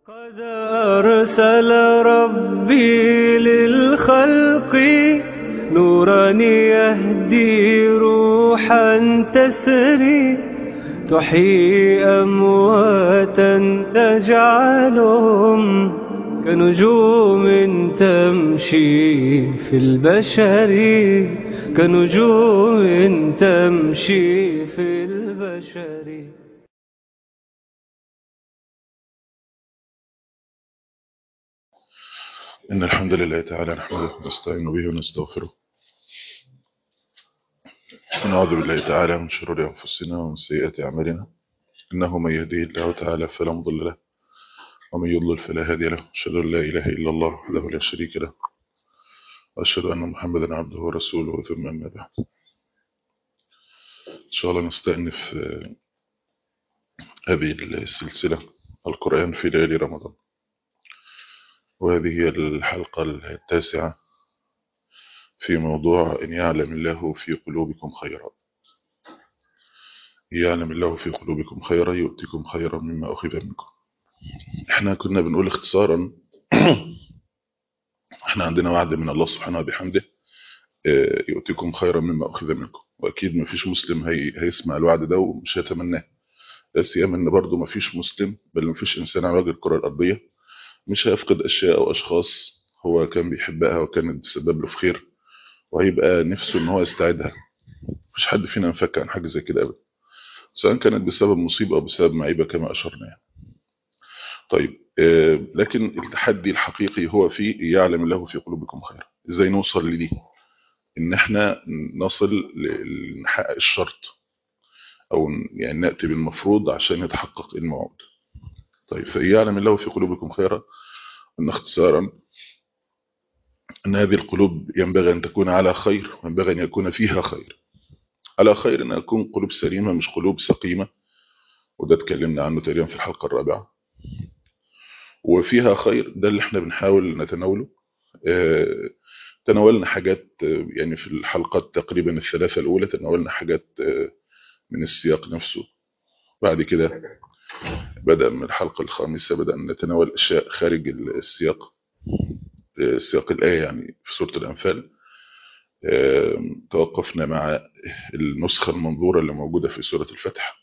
قد أرسل ربي للخلق نورا يهدي روحا تسري تحيي أمواتا تجعلهم كنجوم تمشي في البشر كنجوم تمشي في البشر إن الحمد لله تعالى نحمده ونستعين به ونستغفره ونعوذ بالله تعالى من شرور أنفسنا ومن سيئات أعمالنا إنه من يهديه الله تعالى فلا مضل له ومن يضلل فلا هادي له أشهد أن لا إله إلا الله وحده لا شريك له وأشهد أن محمدا عبده ورسوله ثم أما بعد إن شاء الله نستأنف آه، هذه السلسلة القرآن في ليالي رمضان وهذه هي الحلقة التاسعة في موضوع إن يعلم الله في قلوبكم خيرا يعلم الله في قلوبكم خيرا يؤتكم خيرا مما أخذ منكم احنا كنا بنقول اختصارا احنا عندنا وعد من الله سبحانه وبحمده اه، يؤتكم خيرا مما أخذ منكم وأكيد ما فيش مسلم هي هيسمع الوعد ده ومش هيتمناه لا سيما ان برضه ما فيش مسلم بل ما فيش انسان على وجه الكره الارضيه مش هيفقد اشياء او اشخاص هو كان بيحبها وكانت تسبب له في خير وهيبقى نفسه ان هو يستعيدها مفيش حد فينا انفك عن حاجه زي كده ابدا سواء كانت بسبب مصيبه او بسبب معيبه كما اشرنا يعني. طيب آه، لكن التحدي الحقيقي هو في يعلم الله في قلوبكم خيرا ازاي نوصل لدي ان احنا نصل ل- نحقق الشرط او يعني ناتي بالمفروض عشان يتحقق الموعود طيب فإن يعلم الله في قلوبكم خيرا ان اختصارا ان هذه القلوب ينبغي ان تكون على خير وينبغي ان يكون فيها خير على خير ان تكون قلوب سليمه مش قلوب سقيمه وده اتكلمنا عنه تقريبا في الحلقه الرابعه وفيها خير ده اللي احنا بنحاول نتناوله آه، تناولنا حاجات آه، يعني في الحلقات تقريبا الثلاثه الاولى تناولنا حاجات آه، من السياق نفسه بعد كده بدأ من الحلقة الخامسة بدأ نتناول أشياء خارج السياق آه، سياق الآية يعني في سورة الأنفال آه، توقفنا مع النسخة المنظورة اللي موجودة في سورة الفتح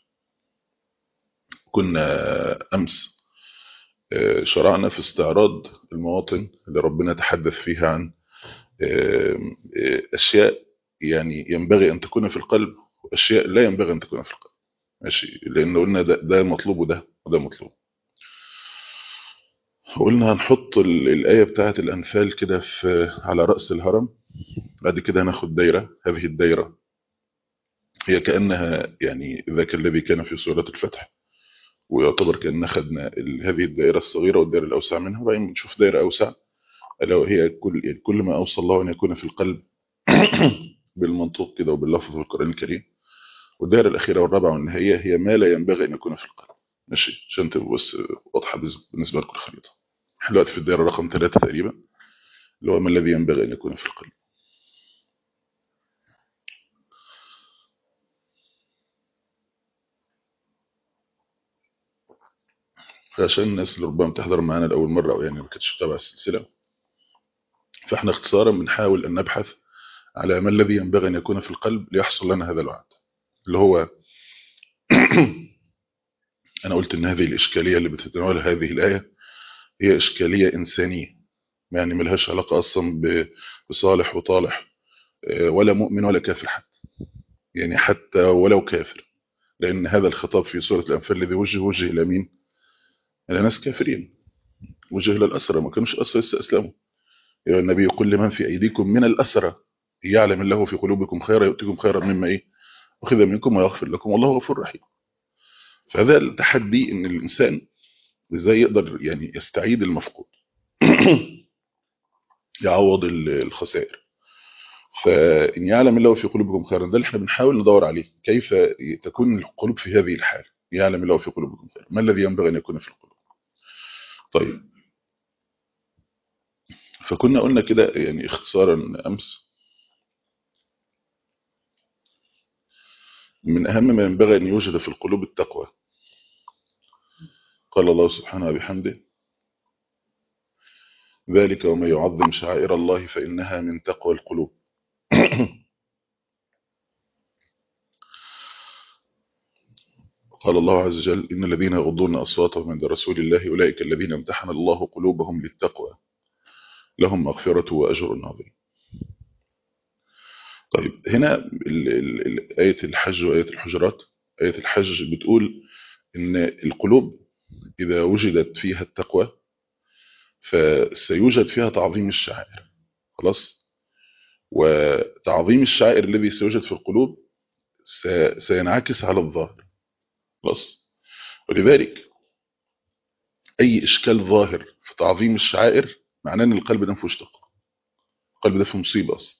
كنا أمس آه، شرعنا في استعراض المواطن اللي ربنا تحدث فيها عن آه، آه، أشياء يعني ينبغي أن تكون في القلب وأشياء لا ينبغي أن تكون في القلب ماشي لأن قلنا ده, ده مطلوب وده وده مطلوب قلنا هنحط ال- الآية بتاعة الأنفال كده في على رأس الهرم بعد كده هناخد دايرة هذه الدايرة هي كأنها يعني ذاك الذي كان في سورة الفتح ويعتبر كأن خدنا ال- هذه الدائرة الصغيرة والدائرة الأوسع منها وبعدين بنشوف دائرة أوسع ألا وهي كل يعني كل ما أوصى الله أن يكون في القلب بالمنطوق كده وباللفظ في القرآن الكريم والدائرة الأخيرة والرابعة والنهائية هي ما لا ينبغي أن يكون في القلب ماشي عشان تبقى بس واضحة بز- بالنسبة لكل خريطة احنا دلوقتي في الدائرة رقم ثلاثة تقريبا اللي هو ما الذي ينبغي أن يكون في القلب فعشان الناس اللي ربما تحضر معانا لأول مرة أو يعني ما كانتش متابعة السلسلة فاحنا اختصارا بنحاول أن نبحث على ما الذي ينبغي أن يكون في القلب ليحصل لنا هذا الوعد اللي هو أنا قلت إن هذه الإشكالية اللي بتتناولها هذه الآية هي إشكالية إنسانية يعني ملهاش علاقة أصلا ب- بصالح وطالح آه، ولا مؤمن ولا كافر حتى يعني حتى ولو كافر لأن هذا الخطاب في سورة الأنفال الذي وجه وجه إلى مين؟ إلى ناس كافرين وجه إلى الأسرى ما كانوش أسرى لسه أسلموا يا النبي يقول لمن في أيديكم من الأسرى يعلم الله في قلوبكم خيرا يؤتكم خيرا مما إيه أخذ منكم ويغفر لكم والله غفور رحيم فهذا التحدي إن الإنسان إزاي يقدر يعني يستعيد المفقود يعوض ال- الخسائر فإن يعلم الله في قلوبكم خيرا ده اللي احنا بنحاول ندور عليه كيف تكون القلوب في هذه الحال يعلم الله في قلوبكم خيرا ما الذي ينبغي أن يكون في القلوب طيب فكنا قلنا كده يعني اختصارا أمس من أهم ما ينبغي أن يوجد في القلوب التقوى قال الله سبحانه وبحمده ذلك ومن يعظم شعائر الله فإنها من تقوى القلوب قال الله عز وجل إن الذين يغضون أصواتهم عند رسول الله أولئك الذين امتحن الله قلوبهم للتقوى لهم مغفرة وأجر عظيم طيب هنا ال ال ال آية الحج وآية الحجرات آية الحج بتقول إن القلوب إذا وجدت فيها التقوى فسيوجد فيها تعظيم الشعائر خلاص وتعظيم الشعائر الذي سيوجد في القلوب سينعكس على الظاهر خلاص ولذلك أي إشكال ظاهر في تعظيم الشعائر معناه أن القلب ده مفيهوش تقوى القلب ده في مصيبة أصلا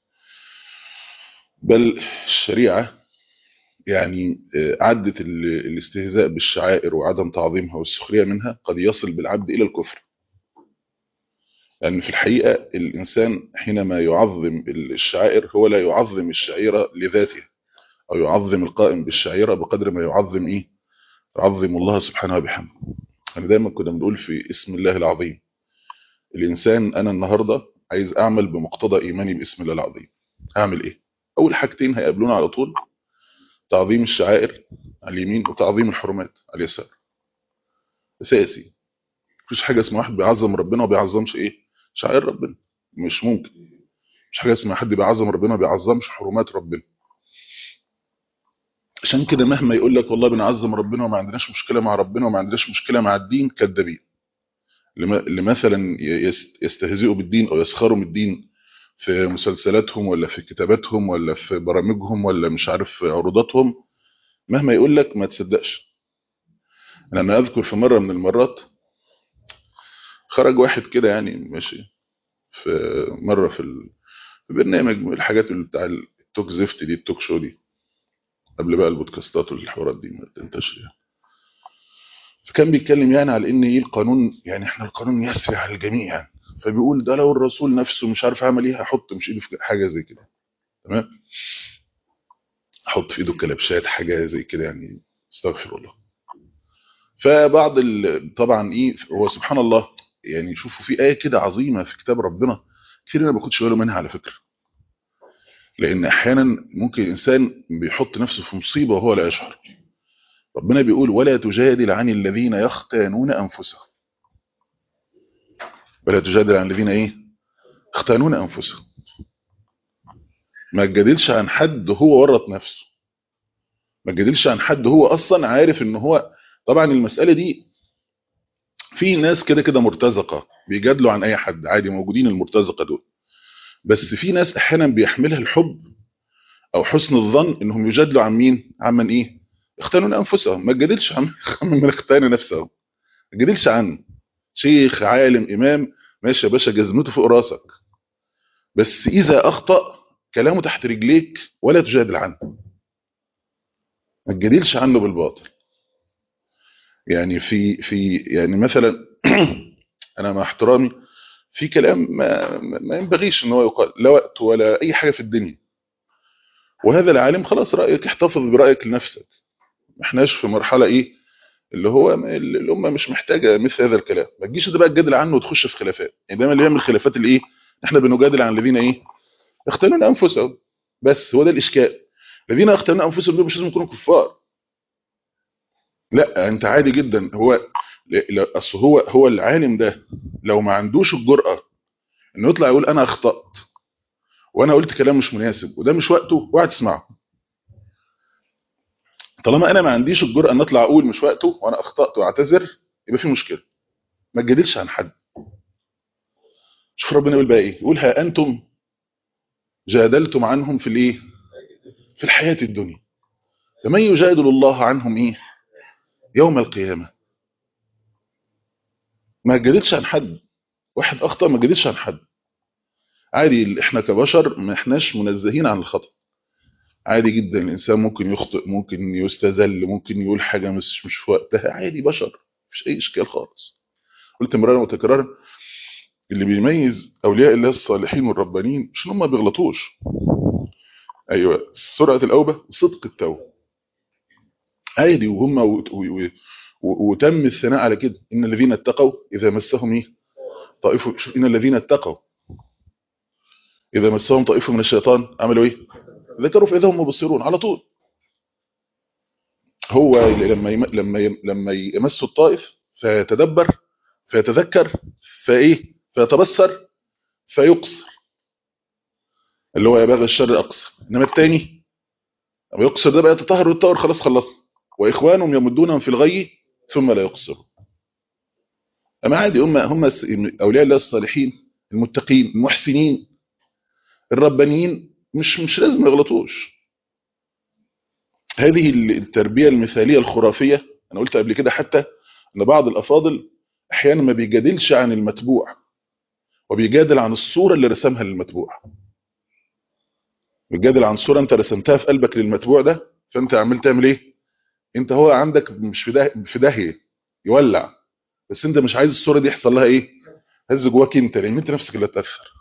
بل الشريعة يعني عدت الاستهزاء بالشعائر وعدم تعظيمها والسخرية منها قد يصل بالعبد إلى الكفر لأن يعني في الحقيقة الإنسان حينما يعظم الشعائر هو لا يعظم الشعيرة لذاتها أو يعظم القائم بالشعيرة بقدر ما يعظم إيه يعظم الله سبحانه وبحمده يعني دايما كنا بنقول في اسم الله العظيم الإنسان أنا النهاردة عايز أعمل بمقتضى إيماني باسم الله العظيم أعمل إيه أول حاجتين هيقابلونا على طول تعظيم الشعائر على اليمين وتعظيم الحرمات على اليسار أساسي مفيش حاجة اسمها واحد بيعظم ربنا وبيعظمش إيه شعائر ربنا مش ممكن مش حاجة اسمها حد بيعظم ربنا وبيعظمش حرمات ربنا عشان كده مهما يقول لك والله بنعظم ربنا وما عندناش مشكلة مع ربنا وما عندناش مشكلة مع الدين كذابين اللي مثلا يستهزئوا بالدين أو يسخروا من الدين في مسلسلاتهم ولا في كتاباتهم ولا في برامجهم ولا مش عارف في عروضاتهم مهما يقول لك ما تصدقش انا اذكر في مره من المرات خرج واحد كده يعني ماشي في مره في البرنامج من الحاجات اللي بتاع التوك زفت دي التوك شو دي قبل بقى البودكاستات والحوارات دي ما تنتشر يعني فكان بيتكلم يعني على ان ايه القانون يعني احنا القانون يسري على الجميع يعني فبيقول ده لو الرسول نفسه مش عارف عمل ايه هحط مش ايده في حاجه زي كده تمام احط في ايده كلبشات حاجه زي كده يعني استغفر الله فبعض طبعا ايه هو سبحان الله يعني شوفوا في ايه كده عظيمه في كتاب ربنا كتير ما باخدش باله منها على فكره لان احيانا ممكن الانسان بيحط نفسه في مصيبه وهو لا يشعر ربنا بيقول ولا تجادل عن الذين يختانون انفسهم ولا تجادل عن الذين ايه يختانون انفسهم ما تجادلش عن حد هو ورط نفسه ما تجادلش عن حد هو اصلا عارف ان هو طبعا المساله دي في ناس كده كده مرتزقه بيجادلوا عن اي حد عادي موجودين المرتزقه دول بس في ناس احيانا بيحملها الحب او حسن الظن انهم يجادلوا عن مين عن من ايه يختانون انفسهم ما تجادلش عن من اختان نفسه ما تجادلش عنه شيخ عالم امام ماشي يا باشا جزمته فوق راسك بس اذا اخطا كلامه تحت رجليك ولا تجادل عنه ما تجادلش عنه بالباطل يعني في في يعني مثلا انا مع احترامي في كلام ما, ما ينبغيش ان هو يقال لا وقت ولا اي حاجه في الدنيا وهذا العالم خلاص رايك احتفظ برايك لنفسك ما احناش في مرحله ايه اللي هو الامه مش محتاجه مثل هذا الكلام ما تجيش انت بقى تجادل عنه وتخش في خلافات يعني دايما اللي بيعمل خلافات الايه احنا بنجادل عن الذين ايه يختارون انفسهم بس هو ده الاشكال الذين يختارون انفسهم دول مش لازم يكونوا كفار لا انت عادي جدا هو اصل هو هو العالم ده لو ما عندوش الجرأه انه يطلع يقول انا اخطات وانا قلت كلام مش مناسب وده مش وقته اوعى تسمعه طالما انا ما عنديش الجرأه ان اطلع اقول مش وقته وانا اخطات واعتذر يبقى في مشكله ما تجادلش عن حد شوف ربنا يقول بقى ايه يقول ها انتم جادلتم عنهم في الايه في الحياه الدنيا فمن يجادل الله عنهم ايه يوم القيامه ما تجادلش عن حد واحد اخطا ما تجادلش عن حد عادي احنا كبشر ما احناش منزهين عن الخطا عادي جدا الانسان ممكن يخطئ ممكن يستذل ممكن يقول حاجه مش مش في وقتها عادي بشر مفيش اي اشكال خالص قلت مرارا وتكرارا اللي بيميز اولياء الله الصالحين والربانيين مش ان هم ما بيغلطوش ايوه سرعه الاوبه وصدق التوبه عادي وهم و... و... و... وتم الثناء على كده ان الذين اتقوا اذا مسهم ايه طائف شوف ان الذين اتقوا اذا مسهم طائف من الشيطان عملوا ايه ذكروا فاذا هم مبصرون على طول هو لما يم... لما يم... لما يمس الطائف فيتدبر فيتذكر فايه فيتبصر فيقصر اللي هو يبغى الشر اقصر انما الثاني لما يقصر ده بقى يتطهر ويتطهر خلاص خلصنا واخوانهم يمدونهم في الغي ثم لا يقصرون اما عادي هم هم اولياء الله الصالحين المتقين المحسنين الربانيين مش مش لازم يغلطوش هذه التربيه المثاليه الخرافيه انا قلت قبل كده حتى ان بعض الافاضل احيانا ما بيجادلش عن المتبوع وبيجادل عن الصوره اللي رسمها للمتبوع بيجادل عن صوره انت رسمتها في قلبك للمتبوع ده فانت عمال تعمل ايه انت هو عندك مش في ده في داهيه يولع بس انت مش عايز الصوره دي يحصل لها ايه هز جواك انت لان انت نفسك اللي هتاثر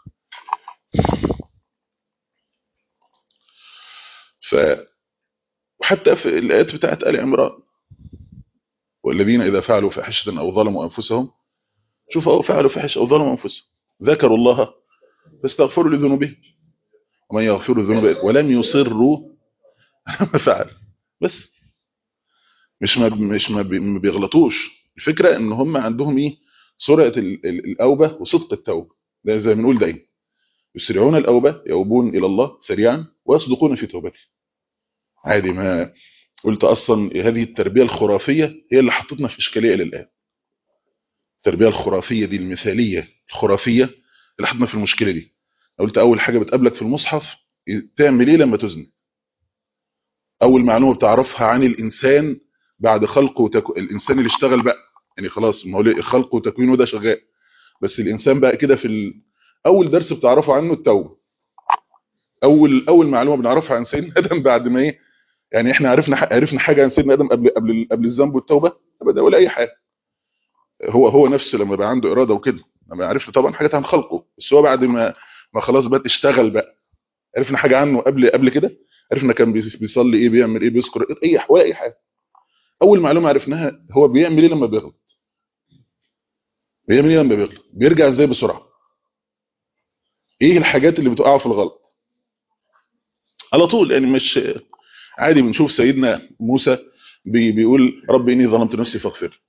ف وحتى في الايات بتاعت ال عمران والذين اذا فعلوا فاحشه او ظلموا انفسهم شوفوا او فعلوا فاحشه او ظلموا انفسهم ذكروا الله فاستغفروا لذنوبهم ومن يغفر الذنوب ولم يصروا على ما فعل بس مش ما مش ما بيغلطوش الفكره ان هم عندهم ايه سرعه الاوبه وصدق التوبه ده زي ما بنقول دايما يسرعون الاوبه يوبون الى الله سريعا ويصدقون في توبته عادي ما قلت اصلا هذه التربيه الخرافيه هي اللي حطتنا في اشكاليه الى الان التربيه الخرافيه دي المثاليه الخرافيه اللي حطتنا في المشكله دي قلت اول حاجه بتقابلك في المصحف تعمل ايه لما تزني اول معلومه بتعرفها عن الانسان بعد خلقه وتكو... الانسان اللي اشتغل بقى يعني خلاص ما هو خلقه وتكوينه ده شغال بس الانسان بقى كده في ال... اول درس بتعرفه عنه التوبه اول اول معلومه بنعرفها عن سيدنا ادم بعد ما ايه يعني احنا عرفنا عرفنا حاجه عن سيدنا ادم قبل قبل قبل الذنب والتوبه ابدا ولا اي حاجه هو هو نفسه لما بقى عنده اراده وكده لما عرفنا طبعا حاجات عن خلقه بس هو بعد ما ما خلاص بقى اشتغل بقى عرفنا حاجه عنه قبل قبل كده عرفنا كان بيصلي ايه بيعمل ايه بيذكر اي ولا اي حاجه اول معلومه عرفناها هو بيعمل ايه لما بيغلط بيعمل ايه لما بيغلط بيرجع ازاي بسرعه ايه الحاجات اللي بتوقعه في الغلط على طول يعني مش عادي بنشوف سيدنا موسى بي بيقول رب اني ظلمت نفسي فاغفر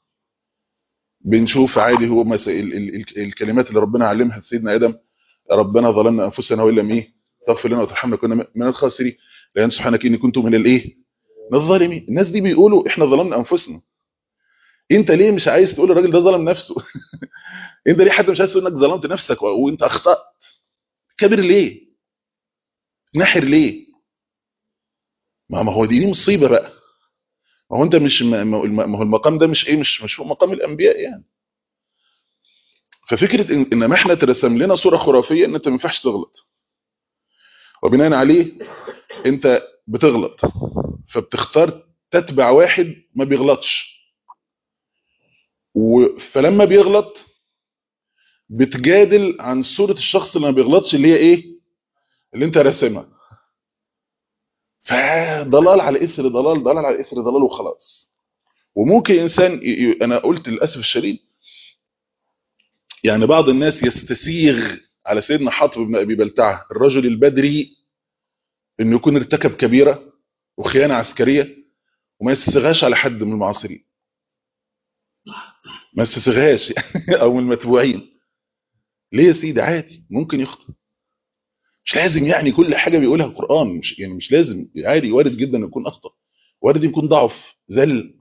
بنشوف عادي هو مثلا ال ال ال الكلمات اللي ربنا علمها سيدنا ادم ربنا ظلمنا انفسنا وان لم ايه تغفر لنا وترحمنا كنا من الخاسرين لان سبحانك اني كنت من الايه من الظالمين الناس دي بيقولوا احنا ظلمنا انفسنا انت ليه مش عايز تقول الراجل ده ظلم نفسه انت ليه حتى مش عايز تقول انك ظلمت نفسك وانت اخطات كبر ليه نحر ليه ما ما هو دي, دي مصيبه بقى ما هو انت مش ما هو المقام ده مش ايه مش مش هو مقام الانبياء يعني ففكره ان, إن ما احنا ترسم لنا صوره خرافيه ان انت ما ينفعش تغلط وبناء عليه انت بتغلط فبتختار تتبع واحد ما بيغلطش فلما بيغلط بتجادل عن صورة الشخص اللي ما بيغلطش اللي هي ايه اللي انت راسمها فضلال على اثر ضلال ضلال على اثر ضلال وخلاص وممكن انسان ي... انا قلت للاسف الشديد يعني بعض الناس يستسيغ على سيدنا حاطب بن ابي بلتعه الرجل البدري انه يكون ارتكب كبيره وخيانه عسكريه وما يستسيغهاش على حد من المعاصرين ما يستسيغهاش يعني او من المتبوعين ليه يا سيدي عادي ممكن يخطئ مش لازم يعني كل حاجه بيقولها القران مش يعني مش لازم عادي وارد جدا يكون اخطا وارد يكون ضعف زل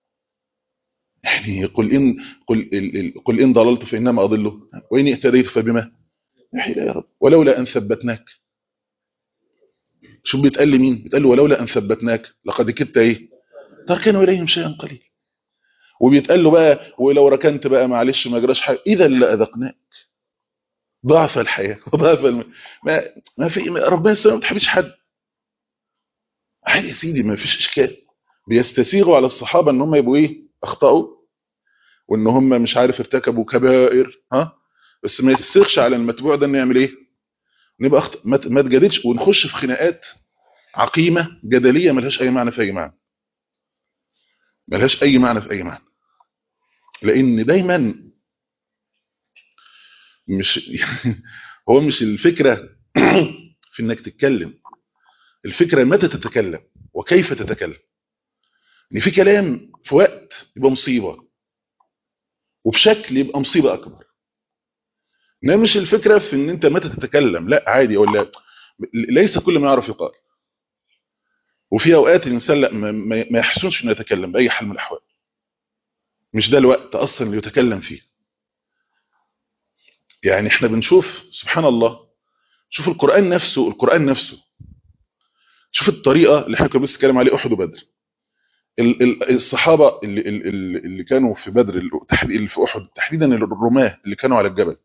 يعني قل ان قل قل ان ضللت فانما اضل وان اهتديت فبما يحيى يا رب ولولا ان ثبتناك شوف بيتقال لمين بيتقال له ولولا ان ثبتناك لقد كدت ايه تركنوا اليهم شيئا قليلا وبيتقال له بقى ولو ركنت بقى معلش ما جراش حاجه اذا لاذقناك ضعف الحياه وضعف الم... ما ما في ربنا سبحانه ما بتحبش حد عادي يا سيدي ما فيش اشكال بيستسيغوا على الصحابه ان هم يبقوا ايه اخطاوا وان هم مش عارف ارتكبوا كبائر ها بس ما يستسيغش على المتبوع ده انه يعمل ايه نبقى أخط... ما, ما تجادلش ونخش في خناقات عقيمه جدليه ملهاش اي معنى في اي معنى ملهاش اي معنى في اي معنى لان دايما مش هو مش الفكره في انك تتكلم الفكره متى تتكلم وكيف تتكلم ان في كلام في وقت يبقى مصيبه وبشكل يبقى مصيبه اكبر انما مش الفكره في ان انت متى تتكلم لا عادي ولا ليس كل ما يعرف يقال وفي اوقات الانسان لا ما, ما يحسنش انه يتكلم باي حال من الاحوال مش ده الوقت اصلا اللي يتكلم فيه يعني احنا بنشوف سبحان الله شوف القران نفسه القران نفسه شوف الطريقه اللي احنا كنا بنتكلم عليه احد وبدر الصحابه اللي, اللي, اللي كانوا في بدر اللي في احد تحديدا الرماه اللي كانوا على الجبل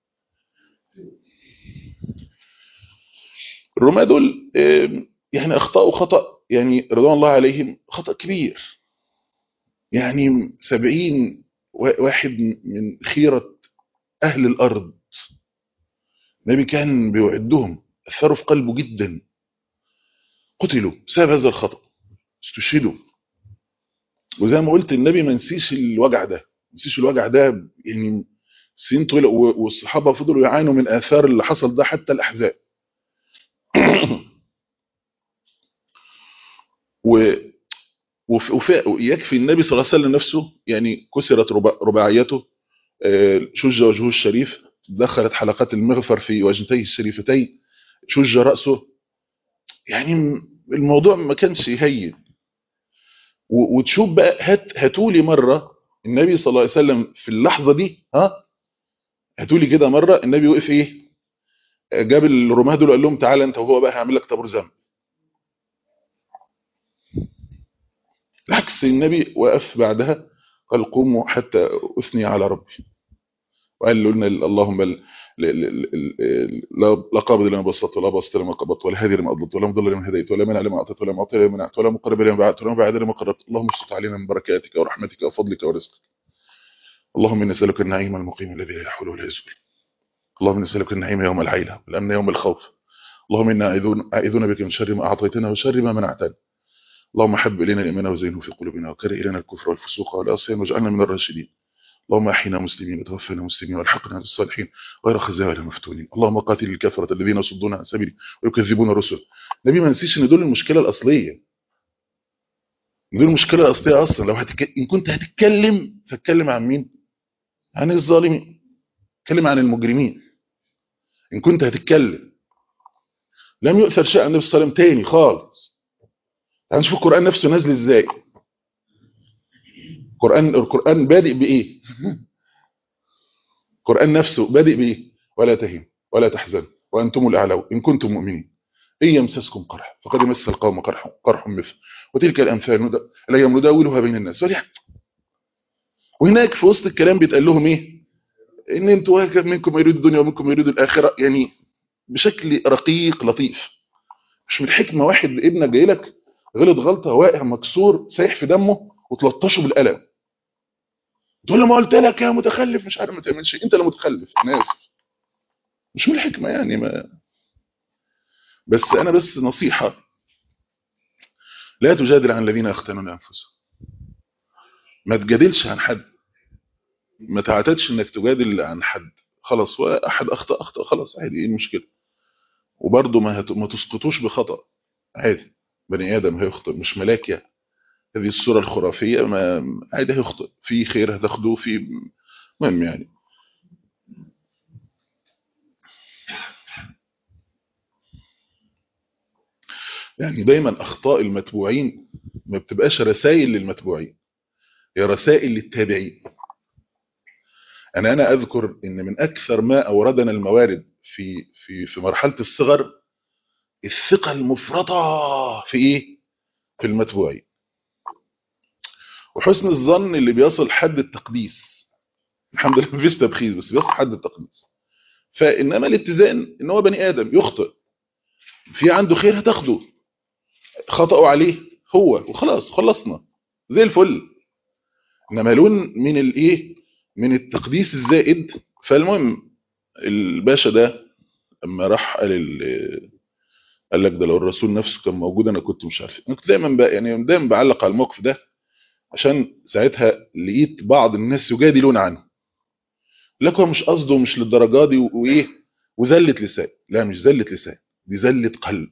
الرماه دول يعني اخطاوا خطا يعني رضوان الله عليهم خطا كبير يعني سبعين واحد من خيرة أهل الأرض النبي كان بيوعدهم أثروا في قلبه جدا قتلوا بسبب هذا الخطأ استشهدوا وزي ما قلت النبي ما نسيش الوجع ده ما نسيش الوجع ده يعني سنين طويلة والصحابة فضلوا يعانوا من آثار اللي حصل ده حتى الأحزاب و ويكفي النبي صلى الله عليه وسلم نفسه يعني كسرت رباعيته شج وجهه الشريف دخلت حلقات المغفر في وجنتيه الشريفتين شج رأسه يعني الموضوع ما كانش هين وتشوف بقى هات هاتولي مرة النبي صلى الله عليه وسلم في اللحظة دي ها هاتولي كده مرة النبي وقف ايه جاب الرماه دول قال لهم تعالى انت وهو بقى هعمل لك طابور ذنب العكس النبي وقف بعدها قال قوموا حتى أثني على ربي وقال لنا اللهم لا قابض لما بسطت ولا بسط لما قبضت ولا هادي لما أضلت ولا مضل لما هديت ولا منع لما أعطيت ولا معطي لما منعت ولا مقرب لما بعدت ولا مبعد لما قربت اللهم ابسط علينا من بركاتك ورحمتك وفضلك ورزقك اللهم إني نسألك النعيم المقيم الذي لا يحول ولا يزول اللهم نسألك النعيم يوم العيلة والأمن يوم الخوف اللهم إنا أعيذون بك من شر ما أعطيتنا وشر ما منعتنا اللهم حب إلينا الإيمان وزينه في قلوبنا وكره إلينا الكفر والفسوق والعصيان واجعلنا من الراشدين اللهم أحينا مسلمين وتوفنا مسلمين والحقنا بالصالحين غير خزايا ولا مفتونين اللهم قاتل الكفرة الذين يصدون عن سبيلك ويكذبون الرسل النبي ما نسيش ان دول المشكلة الأصلية دول المشكلة الأصلية أصلا لو هتك... إن كنت هتتكلم فاتكلم عن مين عن الظالمين اتكلم عن المجرمين إن كنت هتتكلم لم يؤثر شيء عن النبي صلى الله عليه وسلم تاني خالص هنشوف القرآن نفسه نازل ازاي القرآن القرآن بادئ بإيه القرآن نفسه بادئ بإيه ولا تهين ولا تحزن وأنتم الأعلى إن كنتم مؤمنين إن يمسسكم قرح فقد يمس القوم قرح قرح مثل وتلك الأمثال الأيام نداولها بين الناس وهناك في وسط الكلام بيتقال لهم إيه إن أنتوا منكم يريد الدنيا ومنكم يريد الآخرة يعني بشكل رقيق لطيف مش من الحكمة واحد ابنك جاي لك غلط غلطة واقع مكسور سايح في دمه وتلطشه بالقلم تقول له ما قلت لك يا متخلف مش عارف ما تعملش انت اللي متخلف انا اسف مش من الحكمة يعني ما بس انا بس نصيحة لا تجادل عن الذين يختنون انفسهم ما تجادلش عن حد ما تعتدش انك تجادل عن حد خلاص واحد اخطا اخطا خلاص عادي ايه المشكله وبرضه ما هت... ما تسقطوش بخطا عادي بني ادم هيخطئ مش ملاك يعني هذه الصوره الخرافيه ما عادي هيخطئ في خير هتاخدوه في المهم يعني يعني دايما اخطاء المتبوعين ما بتبقاش رسائل للمتبوعين هي رسائل للتابعين أنا أنا أذكر إن من أكثر ما أوردنا الموارد في في في مرحلة الصغر الثقة المفرطة في إيه؟ في المتبوعين. وحسن الظن اللي بيصل حد التقديس. الحمد لله مفيش تبخيس بس بيصل حد التقديس. فإنما الاتزان إن هو بني آدم يخطئ. في عنده خير هتاخده. خطأوا عليه هو وخلاص خلصنا زي الفل. إنما لون من الإيه؟ من التقديس الزائد فالمهم الباشا ده لما راح قال قال لك ده لو الرسول نفسه كان موجود انا كنت مش عارف انا كنت دايما بقى يعني دايما بعلق على الموقف ده عشان ساعتها لقيت بعض الناس يجادلون عنه لك هو مش قصده مش للدرجه دي وايه وزله لسان لا مش زله لسان دي زله قلب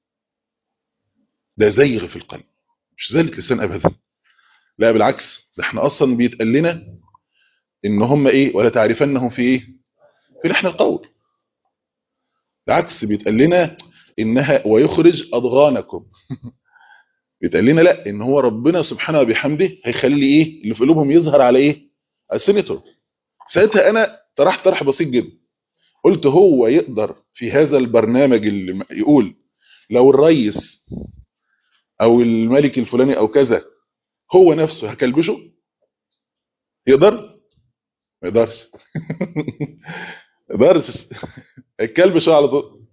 ده زيغ في القلب مش زله لسان ابدا لا بالعكس ده احنا اصلا بيتقال لنا ان هم ايه ولا تعرفنهم في ايه في لحن القول بالعكس بيتقال لنا انها ويخرج اضغانكم بيتقال لنا لا ان هو ربنا سبحانه وبحمده هيخلي ايه اللي في قلوبهم يظهر على ايه السنتر ساعتها انا طرحت طرح بسيط جدا قلت هو يقدر في هذا البرنامج اللي يقول لو الرئيس او الملك الفلاني او كذا هو نفسه هكلبشه يقدر ما يقدرش يقدرش الكلبش على طول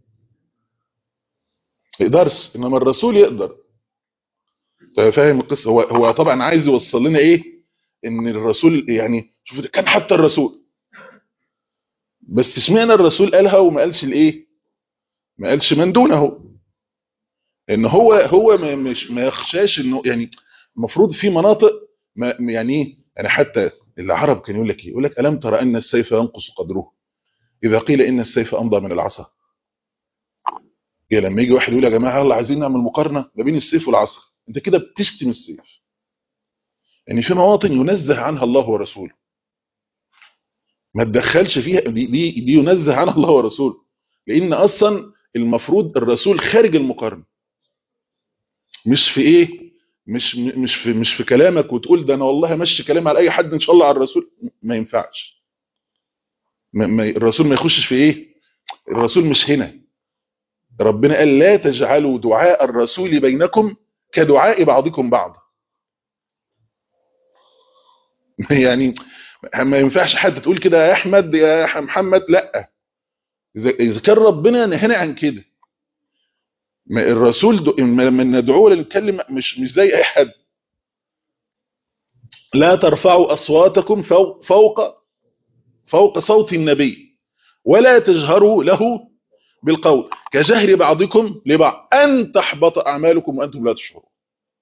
ما يقدرش انما الرسول يقدر فاهم القصه هو هو طبعا عايز يوصل لنا ايه ان الرسول يعني شوف كان حتى الرسول بس اشمعنى الرسول قالها وما قالش الايه ما قالش من دونه لان هو هو ما مش ما يخشاش انه يعني المفروض في مناطق ما يعني ايه يعني حتى العرب كان يقول لك ايه يقول لك الم ترى ان السيف ينقص قدره اذا قيل ان السيف امضى من العصا لما يجي واحد يقول يا جماعه يلا عايزين نعمل مقارنه ما بين السيف والعصا انت كده بتشتم السيف يعني في مواطن ينزه عنها الله ورسوله ما تدخلش فيها دي, دي, دي ينزه عنها الله ورسوله لان اصلا المفروض الرسول خارج المقارنه مش في ايه مش مش في مش في كلامك وتقول ده انا والله ماشي كلام على اي حد ان شاء الله على الرسول ما ينفعش ما ما الرسول ما يخشش في ايه الرسول مش هنا ربنا قال لا تجعلوا دعاء الرسول بينكم كدعاء بعضكم بعض يعني ما ينفعش حد تقول كده يا احمد يا محمد لا اذا كان ربنا نهانا عن كده الرسول لما ندعوه ولا نتكلم مش مش زي اي حد لا ترفعوا اصواتكم فوق فوق فوق صوت النبي ولا تجهروا له بالقول كجهر بعضكم لبعض ان تحبط اعمالكم وانتم لا تشعرون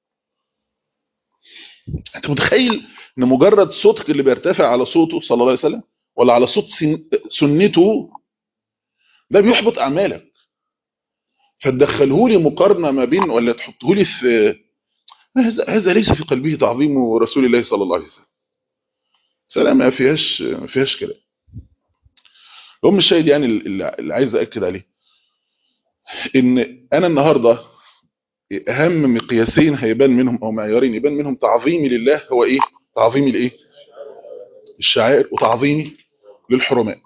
انت متخيل ان مجرد صوتك اللي بيرتفع على صوته صلى الله عليه وسلم ولا على صوت سنته ده بيحبط اعمالك فتدخله لي مقارنه ما بين ولا تحطه لي في هذا هذا ليس في قلبه تعظيم رسول الله صلى الله عليه وسلم سلام ما فيهاش ما فيهاش كلام الام الشاهد يعني اللي عايز اكد عليه ان انا النهارده اهم مقياسين هيبان منهم او معيارين يبان منهم تعظيمي لله هو ايه تعظيمي لايه الشعائر وتعظيمي للحرمات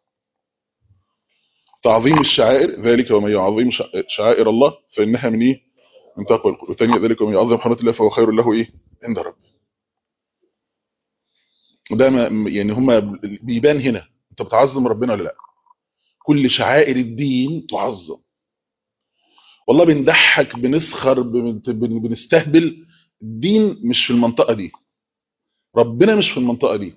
تعظيم الشعائر ذلك ومن يعظم شعائر الله فانها من ايه من تقوى القلوب وثانيه ذلك ومن يعظم حرمات الله فهو خير له ايه عند ربه ده ما يعني هما بيبان هنا انت بتعظم ربنا ولا لا كل شعائر الدين تعظم والله بنضحك بنسخر بنستهبل الدين مش في المنطقه دي ربنا مش في المنطقه دي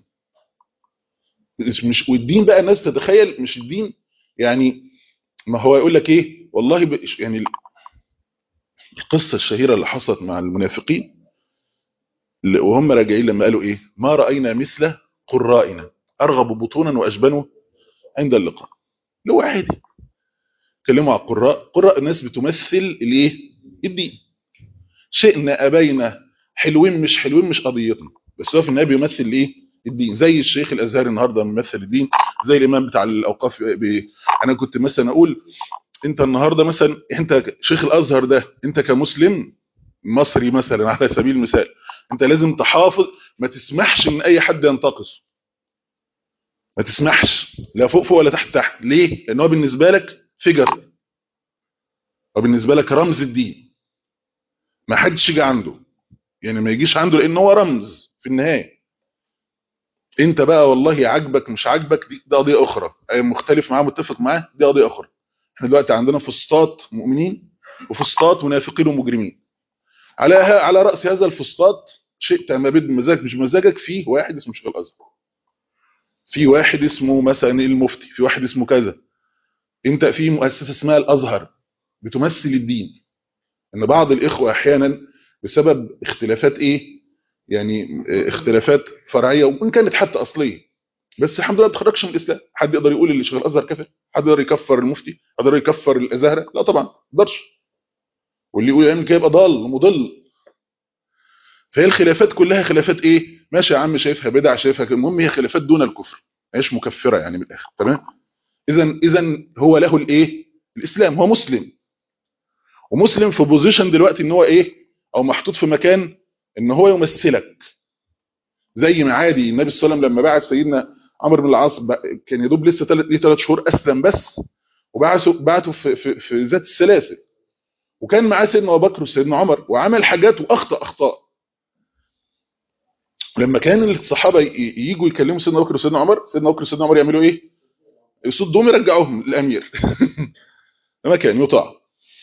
مش والدين بقى الناس تتخيل مش الدين يعني ما هو يقول لك ايه والله يعني القصه الشهيره اللي حصلت مع المنافقين وهم راجعين لما قالوا ايه ما راينا مثل قرائنا ارغب بطونا واجبنوا عند اللقاء اللي هو عادي كلموا على القراء قراء الناس بتمثل الايه الدين شئنا ابينا حلوين مش حلوين مش قضيتنا بس هو في النهايه بيمثل ايه الدين زي الشيخ الازهري النهارده بيمثل الدين زي الامام بتاع الاوقاف بي... انا كنت مثلا اقول انت النهارده مثلا انت شيخ الازهر ده انت كمسلم مصري مثلا على سبيل المثال انت لازم تحافظ ما تسمحش ان اي حد ينتقصه ما تسمحش لا فوق فوق ولا تحت تحت ليه لان هو بالنسبه لك فيجر وبالنسبه لك رمز الدين ما حدش يجي عنده يعني ما يجيش عنده لان هو رمز في النهايه انت بقى والله عاجبك مش عاجبك دي, دي قضيه اخرى اي مختلف معاه متفق معاه دي قضيه اخرى احنا دلوقتي عندنا فسطاط مؤمنين وفسطاط منافقين ومجرمين على على راس هذا الفسطاط شئت ما بد مزاجك مش مزاجك فيه واحد اسمه شيخ الازهر في واحد اسمه مثلا المفتي في واحد اسمه كذا انت في مؤسسه اسمها الازهر بتمثل الدين ان بعض الاخوه احيانا بسبب اختلافات ايه يعني اختلافات فرعيه وان كانت حتى اصليه بس الحمد لله ما تخرجش من الاسلام حد يقدر يقول اللي شغال الازهر كافر حد يقدر يكفر المفتي يقدر يكفر الازهره لا طبعا ما يقدرش واللي يقول يعمل كده يبقى ضال مضل فهي الخلافات كلها خلافات ايه ماشي يا عم شايفها بدع شايفها كده. المهم هي خلافات دون الكفر مش مكفره يعني من الاخر تمام اذا اذا هو له الايه الاسلام هو مسلم ومسلم في بوزيشن دلوقتي ان هو ايه او محطوط في مكان ان هو يمثلك زي ما عادي النبي صلى الله عليه وسلم لما بعت سيدنا عمرو بن العاص بقى- كان يدوب لسه ثلاث ليه ثلاث شهور اسلم بس وبعثوا بعته في في في ذات السلاسل وكان معاه سيدنا ابو بكر وسيدنا عمر وعمل حاجات واخطا اخطاء لما كان الصحابه ي- يجوا يكلموا سيدنا ابو بكر وسيدنا عمر سيدنا ابو بكر وسيدنا عمر يعملوا ايه يصدهم يرجعوهم للامير ما كان يطاع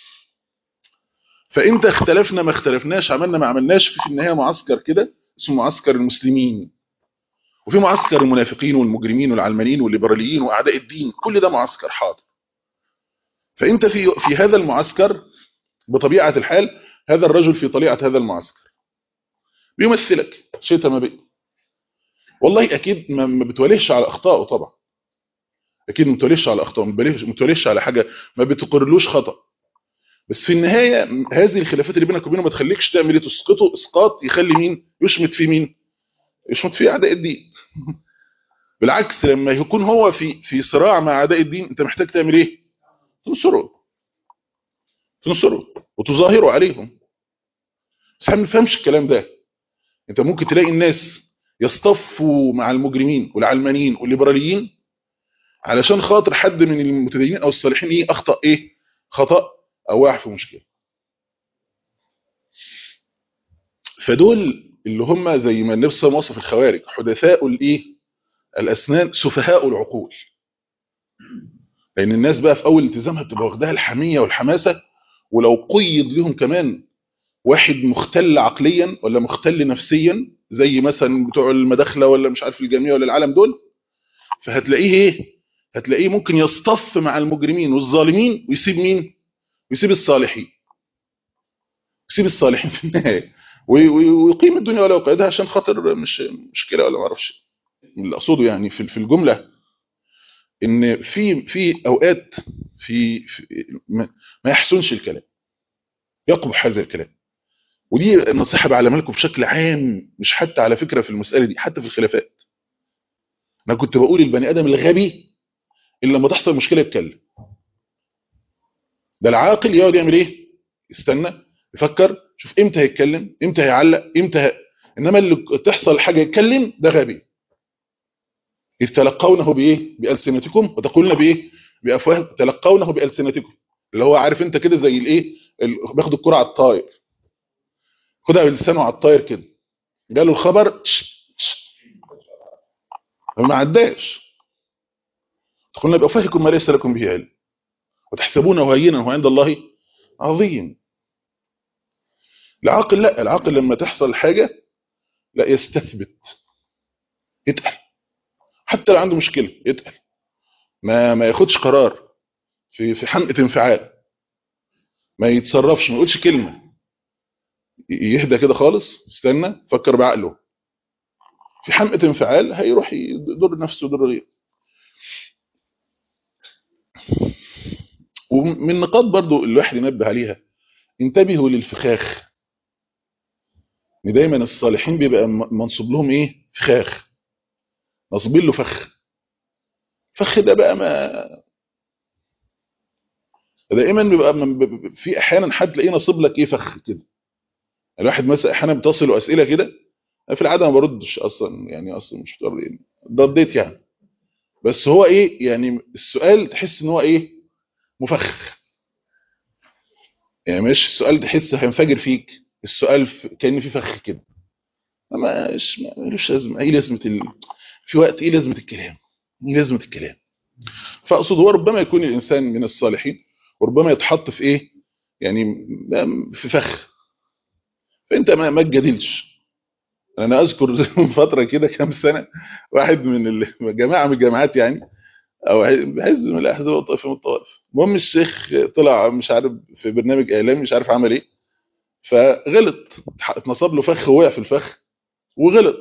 فانت اختلفنا ما اختلفناش عملنا ما عملناش في في النهايه معسكر كده اسمه معسكر المسلمين وفي معسكر المنافقين والمجرمين والعلمانيين والليبراليين واعداء الدين كل ده معسكر حاضر فانت في في هذا المعسكر بطبيعه الحال هذا الرجل في طليعه هذا المعسكر بيمثلك شئت ما بئت والله اكيد ما ما بتوليش على اخطائه طبعا اكيد ما بتوليش على اخطائه ما بتوليش- ما بتوليش على حاجه ما بتقرلوش خطا بس في النهايه م- هذه الخلافات اللي بينك وبينه ما تخليكش تعمل ايه تسقطه اسقاط يخلي مين يشمت في مين يشمت في اعداء الدين بالعكس لما يكون هو في في صراع مع اعداء الدين انت محتاج تعمل ايه تنصره تنصره وتظاهره عليهم بس احنا ما بنفهمش الكلام ده انت ممكن تلاقي الناس يصطفوا مع المجرمين والعلمانيين والليبراليين علشان خاطر حد من المتدينين او الصالحين ايه اخطا ايه خطا او وقع في مشكله فدول اللي هم زي ما النبي صلى الله عليه وسلم وصف الخوارج حدثاء الايه الاسنان سفهاء العقول لان الناس بقى في اول التزامها بتبقى واخداها الحميه والحماسه ولو قيد لهم كمان واحد مختل عقليا ولا مختل نفسيا زي مثلا بتوع المداخله ولا مش عارف الجميع ولا العالم دول فهتلاقيه ايه هتلاقيه ممكن يصطف مع المجرمين والظالمين ويسيب مين ويسيب الصالحين يسيب الصالحين في النهايه وي- وي- ويقيم الدنيا ولا يقعدها عشان خاطر مش مشكله ولا ما اعرفش اللي اقصده يعني في في الجمله ان في في اوقات في, في ما ما يحسنش الكلام يقبح هذا الكلام ودي نصيحه بعلمها لكم بشكل عام مش حتى على فكره في المساله دي حتى في الخلافات انا كنت بقول البني ادم الغبي اللي لما تحصل مشكله يتكلم ده العاقل يقعد يعمل ايه يستنى يفكر شوف امتى هيتكلم امتى هيعلق امتى ه... انما اللي تحصل حاجه يتكلم ده غبي إذ تلقونه بايه بالسنتكم وتقولون بايه بافواهكم تلقونه بالسنتكم اللي هو عارف انت كده زي الايه ال- بياخد الكره على الطاير خدها بلسانه على الطاير كده جاله الخبر تش- تش. ما عداش تقولون بافواهكم ما ليس لكم به علم وتحسبونه هينا وهو عند الله عظيم العاقل لا العاقل لما تحصل حاجه لا يستثبت يتقل حتى لو عنده مشكله يتقل ما ما ياخدش قرار في في حمقى انفعال ما يتصرفش ما يقولش كلمه يهدى كده خالص يستنى فكر بعقله في حمقى انفعال هيروح يضر نفسه ويضر غيره ومن نقاط برضو الواحد ينبه عليها انتبهوا للفخاخ ان دايما الصالحين بيبقى م- منصوب لهم ايه فخاخ نصبين له فخ فخ ده بقى ما دائما بيبقى من- ب- ب- في احيانا حد تلاقيه نصب لك ايه فخ كده الواحد مثلا احيانا بتصل اسئله كده أنا في العاده ما بردش اصلا يعني اصلا مش بترد يعني رديت يعني بس هو ايه يعني السؤال تحس ان هو ايه مفخخ يعني مش السؤال تحس هينفجر فيك السؤال ف- كان في فخ كده ما مش ما ملوش لازمه ايه لازمه ال... في وقت ايه لازمه الكلام ايه لازمه الكلام فاقصد هو ربما يكون الانسان من الصالحين وربما يتحط في ايه يعني م- في فخ فانت ما ما تجادلش انا اذكر من فتره كده كام سنه واحد من ال- جماعه من الجامعات يعني او حزب من الاحزاب والطائفه من الطوائف المهم الشيخ طلع مش عارف في برنامج اعلامي مش عارف عمل ايه فغلط اتنصب له فخ ووقع في الفخ وغلط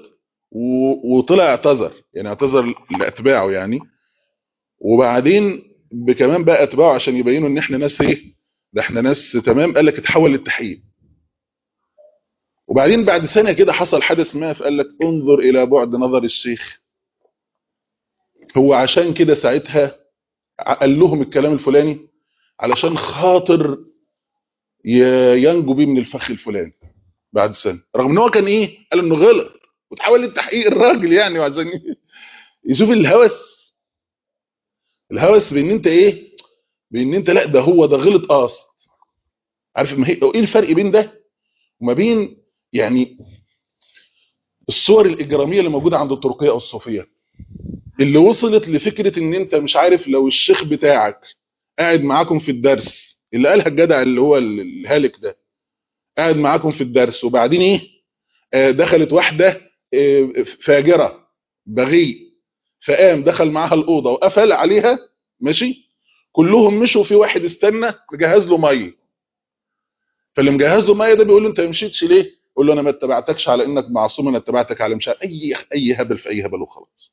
و- وطلع اعتذر يعني اعتذر لاتباعه يعني وبعدين كمان بقى اتباعه عشان يبينوا ان احنا ناس ايه ده احنا ناس تمام قال لك اتحول للتحقيق وبعدين بعد سنه كده حصل حدث ما فقال لك انظر الى بعد نظر الشيخ هو عشان كده ساعتها قال لهم الكلام الفلاني علشان خاطر ي- ينجو بيه من الفخ الفلاني بعد سنه رغم ان هو كان ايه قال انه غلط وتحول للتحقيق الراجل يعني وعشان يشوف الهوس الهوس بان انت ايه بان انت لا ده هو ده غلط قاصد عارف ما هي ايه الفرق بين ده وما بين يعني الصور الاجراميه اللي موجوده عند الطرقيه او الصوفيه اللي وصلت لفكره ان انت مش عارف لو الشيخ بتاعك قاعد معاكم في الدرس اللي قالها الجدع اللي هو ال- الهالك ده قاعد معاكم في الدرس وبعدين ايه آه، دخلت واحده آه، فاجره بغي فقام دخل معاها الاوضه وقفل عليها ماشي كلهم مشوا في واحد استنى مجهز له ميه فاللي مجهز له ميه ده بيقول له انت ما مشيتش ليه يقول له انا ما اتبعتكش على انك معصوم انا اتبعتك على مش عارف اي اي هبل في اي هبل وخلاص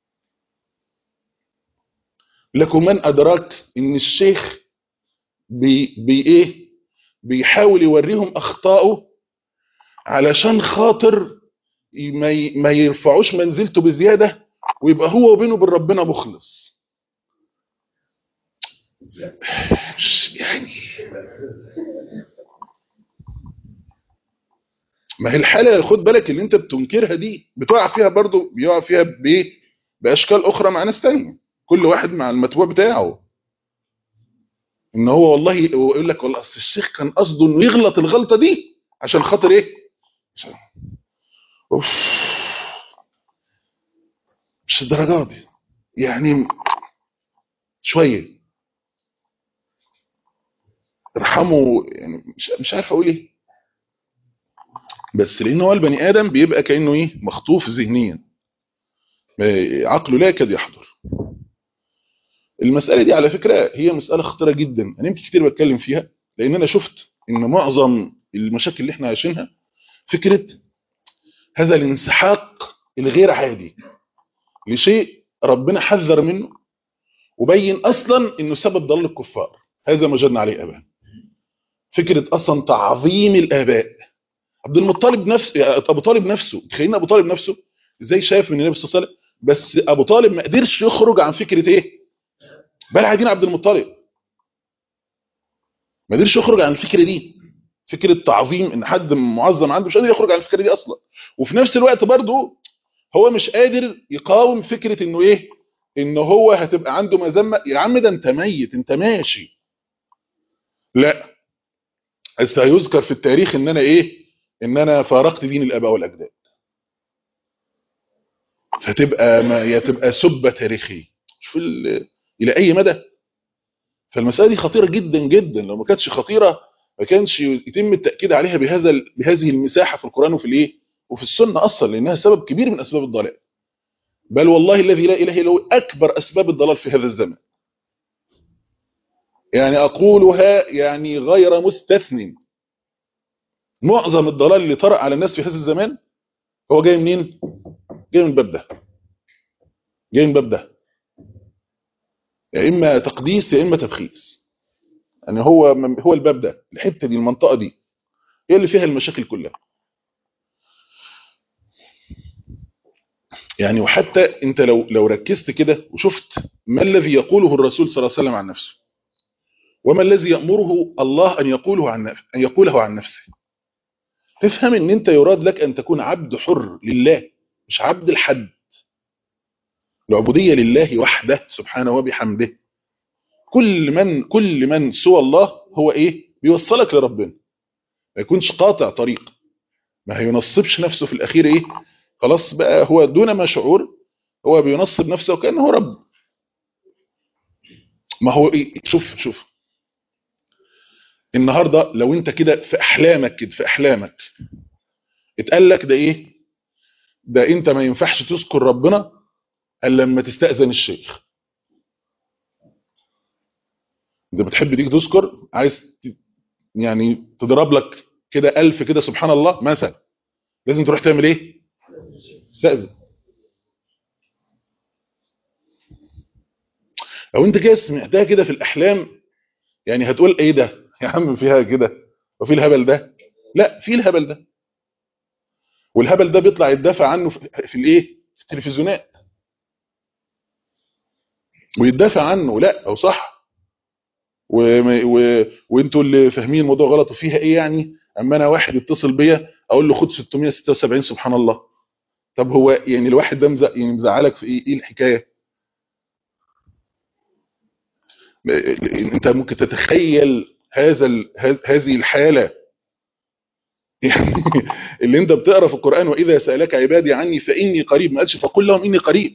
لكم من ادراك ان الشيخ بي, بي ايه بيحاول يوريهم اخطائه علشان خاطر ما ي- ما يرفعوش منزلته بزياده ويبقى هو وبينه وبين ربنا مخلص مش يعني ما هي الحاله خد بالك اللي انت بتنكرها دي بتقع فيها برضو بيقع فيها بايه باشكال اخرى مع ناس تانية كل واحد مع المتبوع بتاعه ان هو والله هو يقول لك والله اصل الشيخ كان قصده انه يغلط الغلطه دي عشان خاطر ايه عشان اوف مش الدرجات دي يعني شويه ارحموا يعني مش مش عارف اقول ايه بس لان هو البني ادم بيبقى كانه ايه مخطوف ذهنيا ما- عقله لا يكاد يحضر المساله دي على فكره هي مساله خطيره جدا انا يمكن كتير بتكلم فيها لان انا شفت ان معظم المشاكل اللي احنا عايشينها فكره هذا الانسحاق الغير عادي لشيء ربنا حذر منه وبين اصلا انه سبب ضلال الكفار هذا ما جرنا عليه ابدا فكره اصلا تعظيم الاباء عبد المطلب نفسه ابو طالب نفسه تخيلنا ابو طالب نفسه ازاي شايف من النبي صلى الله عليه وسلم بس ابو طالب ما قدرش يخرج عن فكره ايه بل عايزين عبد المطلب ما قدرش يخرج عن الفكره دي فكره تعظيم ان حد معظم عنده مش قادر يخرج عن الفكره دي اصلا وفي نفس الوقت برضه هو مش قادر يقاوم فكره انه ايه ان هو هتبقى عنده مذمه يا عم ده انت ميت انت ماشي لا بس هيذكر في التاريخ ان انا ايه ان انا فارقت دين الاباء والاجداد فتبقى ما يا تبقى سبه تاريخيه شوف ال- الى اي مدى فالمساله دي خطيره جدا جدا لو ما كانتش خطيره ما كانش يتم التاكيد عليها بهذا ال- بهذه المساحه في القران وفي الايه وفي السنه اصلا لانها سبب كبير من اسباب الضلال بل والله الذي لا اله الا هو اكبر اسباب الضلال في هذا الزمن يعني اقولها يعني غير مستثن معظم الضلال اللي طرأ على الناس في هذا الزمان هو جاي منين جاي من الباب ده جاي من الباب ده يا اما تقديس يا اما تبخيس يعني هو هو الباب ده الحته دي المنطقه دي هي اللي فيها المشاكل كلها يعني وحتى انت لو لو ركزت كده وشفت ما الذي يقوله الرسول صلى الله عليه وسلم عن نفسه وما الذي يأمره الله ان يقوله عن نفسه ان يقوله عن نفسه تفهم ان انت يراد لك ان تكون عبد حر لله مش عبد الحد العبوديه لله وحده سبحانه وبحمده كل من كل من سوى الله هو ايه بيوصلك لربنا ما يكونش قاطع طريق ما هينصبش نفسه في الاخير ايه خلاص بقى هو دون ما شعور هو بينصب نفسه كانه رب ما هو إيه؟ شوف شوف النهارده لو انت كده في احلامك كده في احلامك اتقال لك ده ايه ده انت ما ينفعش تذكر ربنا الا لما تستأذن الشيخ انت بتحب تيجي تذكر عايز ت- يعني تضرب لك كده ألف كده سبحان الله مثلا لازم تروح تعمل ايه استأذن لو انت كده سمعتها كده في الاحلام يعني هتقول ايه ده يا عم فيها كده وفي الهبل ده لا في الهبل ده والهبل ده بيطلع يدافع عنه في, في الايه في التلفزيونات ويدافع عنه لا او صح و... و... وانتوا اللي فاهمين الموضوع غلط وفيها ايه يعني اما انا واحد يتصل بيا اقول له خد 676 سبحان الله طب هو يعني الواحد ده مز... يعني مزعلك في ايه ايه الحكايه انت ممكن تتخيل هذا ال... هذه الحاله يعني اللي انت بتقرا في القران واذا سالك عبادي عني فاني قريب ما قالش فقل لهم اني قريب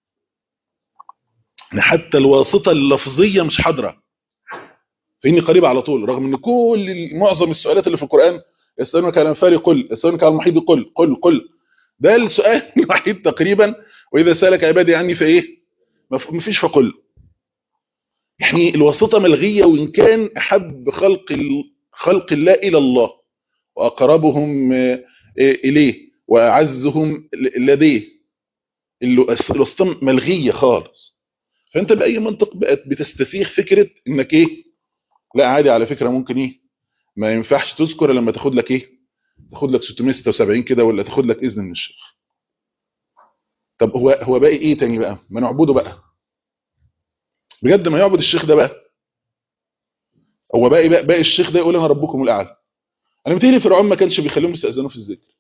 حتى الواسطه اللفظيه مش حاضره فاني قريب على طول رغم ان كل معظم السؤالات اللي في القران يسالونك عن الانفال قل يسالونك عن المحيض قل قل قل ده السؤال الوحيد تقريبا واذا سالك عبادي عني فايه ما فيش فقل يعني الواسطه ملغيه وان كان احب خلق خلق الله الى الله واقربهم اليه واعزهم لديه الواسطه ملغيه خالص فانت باي منطق بقت بتستسيغ فكره انك ايه لا عادي على فكره ممكن ايه ما ينفعش تذكر لما تاخد لك ايه تاخد لك 676 كده ولا تاخد لك اذن من الشيخ طب هو هو باقي ايه تاني بقى ما نعبده بقى بجد ما يعبد الشيخ ده بقى هو باقي بقى باقي الشيخ ده يقول انا ربكم الاعلى انا متهيألي فرعون ما كانش بيخليهم يستاذنوا في الذكر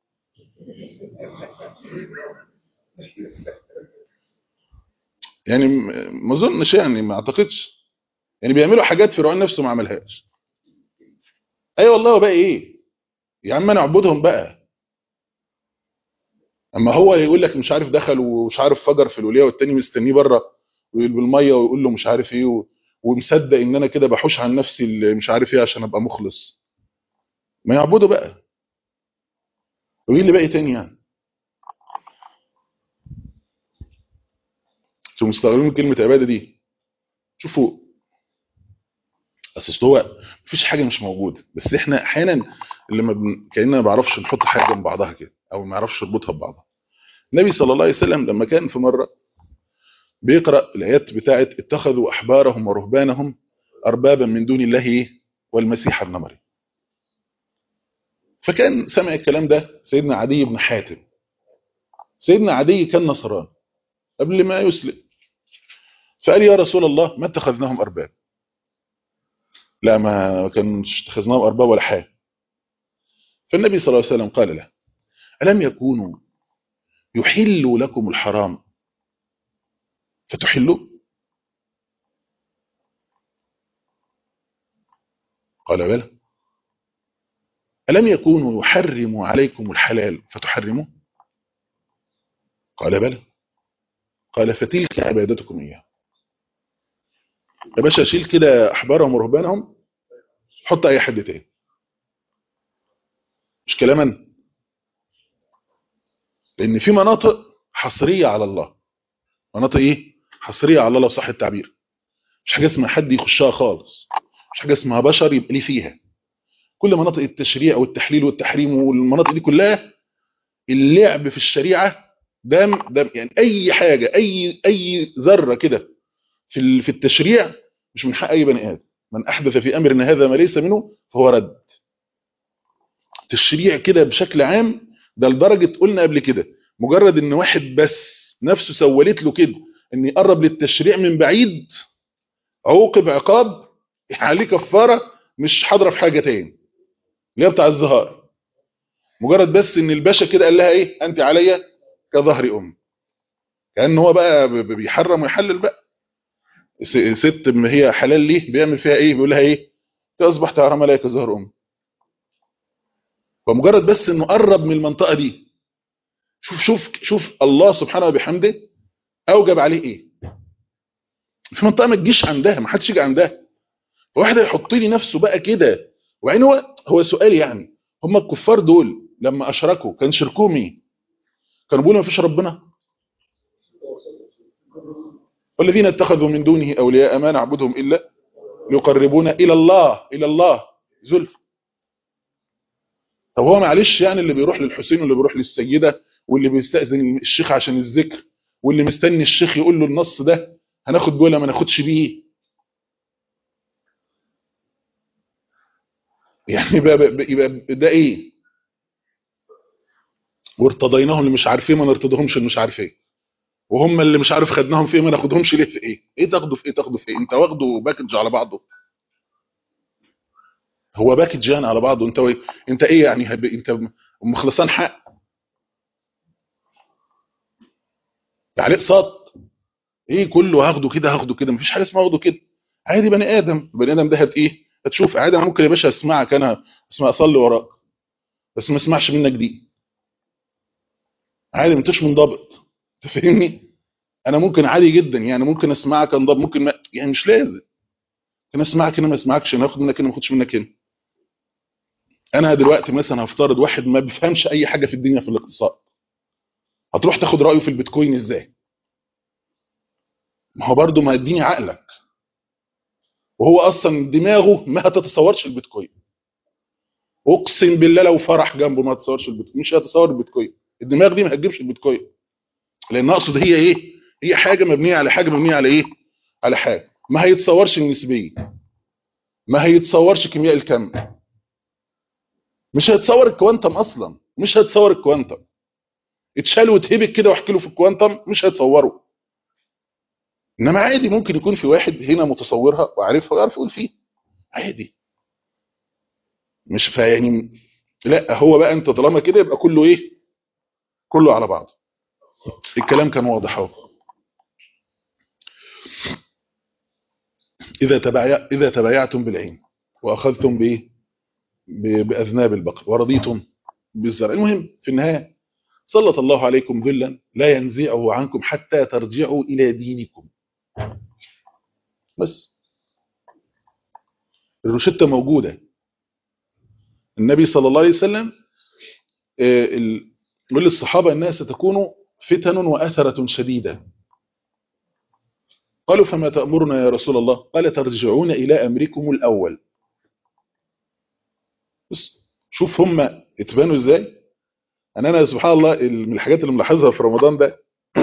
يعني ما اظنش يعني ما اعتقدش يعني بيعملوا حاجات فرعون نفسه ما عملهاش اي أيوة والله بقى ايه يا عم نعبدهم بقى اما هو يقول لك مش عارف دخل ومش عارف فجر في الوليه والتاني مستنيه بره بالميه ويقول له مش عارف ايه و... ومصدق ان انا كده بحوش عن نفسي اللي مش عارف ايه عشان ابقى مخلص ما يعبدوا بقى وايه اللي باقي تاني يعني انتوا مستغربين كلمه عباده دي شوفوا اصل هو مفيش حاجه مش موجوده بس احنا احيانا لما بن... كاننا ما بعرفش نحط حاجه جنب بعضها كده او ما نعرفش نربطها ببعضها النبي صلى الله عليه وسلم لما كان في مره بيقرا الايات بتاعه اتخذوا احبارهم ورهبانهم اربابا من دون الله والمسيح ابن مريم فكان سمع الكلام ده سيدنا عدي بن حاتم سيدنا عدي كان نصران قبل ما يسلم فقال يا رسول الله ما اتخذناهم ارباب لا ما كانش اتخذناهم ارباب ولا حاجه فالنبي صلى الله عليه وسلم قال له الم يكونوا يحلوا لكم الحرام فتحلوا قال بلى ألم يكونوا يحرموا عليكم الحلال فتحرموا قال بلى قال فتلك عبادتكم إياه يا باشا شيل كده أحبارهم ورهبانهم حط أي حد تاني مش كلاما لأن في مناطق حصرية على الله مناطق إيه حصرية على الله صح التعبير مش حاجة اسمها حد يخشها خالص مش حاجة اسمها بشر يبقى ليه فيها كل مناطق التشريع والتحليل والتحريم والمناطق دي كلها اللعب في الشريعة دام دام يعني اي حاجة اي اي ذرة كده في في التشريع مش من حق اي بني ادم من احدث في امرنا هذا ما ليس منه فهو رد التشريع كده بشكل عام ده لدرجة قلنا قبل كده مجرد ان واحد بس نفسه سولت له كده ان يقرب للتشريع من بعيد عوقب عقاب عليه كفارة مش حاضره في حاجة تاني اللي هي بتاع الزهار مجرد بس ان الباشا كده قال لها ايه انت عليا كظهر ام كان هو بقى بيحرم ويحلل بقى ست ما هي حلال ليه بيعمل فيها ايه بيقول لها ايه تصبح تحرم عليك كظهر ام فمجرد بس انه قرب من المنطقه دي شوف شوف شوف الله سبحانه وبحمده اوجب عليه ايه في منطقه ما تجيش عندها ما حدش يجي عندها واحد هيحط لي نفسه بقى كده وبعدين هو هو سؤال يعني هم الكفار دول لما اشركوا كان شركهم مين كانوا بيقولوا ما فيش ربنا والذين اتخذوا من دونه اولياء ما نعبدهم الا ليقربونا الى الله الى الله زلف طب هو معلش يعني اللي بيروح للحسين واللي بيروح للسيده واللي بيستأذن الشيخ عشان الذكر واللي مستني الشيخ يقول له النص ده هناخد بيه ولا ما ناخدش بيه يعني يبقى, يبقى ده ايه وارتضيناهم اللي مش عارفين ما نرتضيهمش اللي مش عارف ايه وهم اللي مش عارف خدناهم في ايه ما ناخدهمش ليه في ايه ايه تاخده في ايه تاخده في ايه انت واخده باكج على بعضه هو باكج يعني على بعضه انت ايه انت ايه يعني هب... انت مخلصان حق يعني اقساط ايه كله هاخده كده هاخده كده مفيش حاجه اسمها هاخده كده عادي بني ادم بني ادم ده هت ايه هتشوف عادي انا ممكن يا باشا اسمعك انا اسمع اصلي وراك بس ما اسمعش منك دي عادي ما انتش منضبط تفهمني انا ممكن عادي جدا يعني ممكن اسمعك انضبط ممكن ما يعني مش لازم انا اسمعك هنا ما اسمعكش انا اخد منك هنا ما اخدش منك هنا انا دلوقتي مثلا هفترض واحد ما بيفهمش اي حاجه في الدنيا في الاقتصاد هتروح تاخد رايه في البيتكوين ازاي ما هو برضه ما اديني عقلك وهو اصلا دماغه ما هتتصورش البيتكوين اقسم بالله لو فرح جنبه ما هتصورش البيتكوين مش هتصور البيتكوين الدماغ دي ما هتجيبش البيتكوين لان اقصد هي ايه هي حاجه مبنيه على حاجه مبنيه على ايه على حاجه ما هيتصورش النسبيه ما هيتصورش كيمياء الكم مش هيتصور الكوانتم اصلا مش هيتصور الكوانتم اتشال واتهبك كده واحكي له في الكوانتم مش هيتصوره انما عادي ممكن يكون في واحد هنا متصورها وعارفها ويعرف يقول فيه عادي مش فيعني لا هو بقى انت طالما كده يبقى كله ايه كله على بعضه الكلام كان واضح اهو اذا تبايع اذا تبايعتم بالعين واخذتم بايه باذناب البقر ورضيتم بالزرع المهم في النهايه سلط الله عليكم ذلا لا ينزعه عنكم حتى ترجعوا الى دينكم بس الروشته موجوده النبي صلى الله عليه وسلم يقول للصحابه انها ستكون فتن واثره شديده قالوا فما تأمرنا يا رسول الله قال ترجعون إلى أمركم الأول بس شوف هم اتبانوا ازاي انا انا سبحان الله من الحاجات اللي ملاحظها في رمضان ده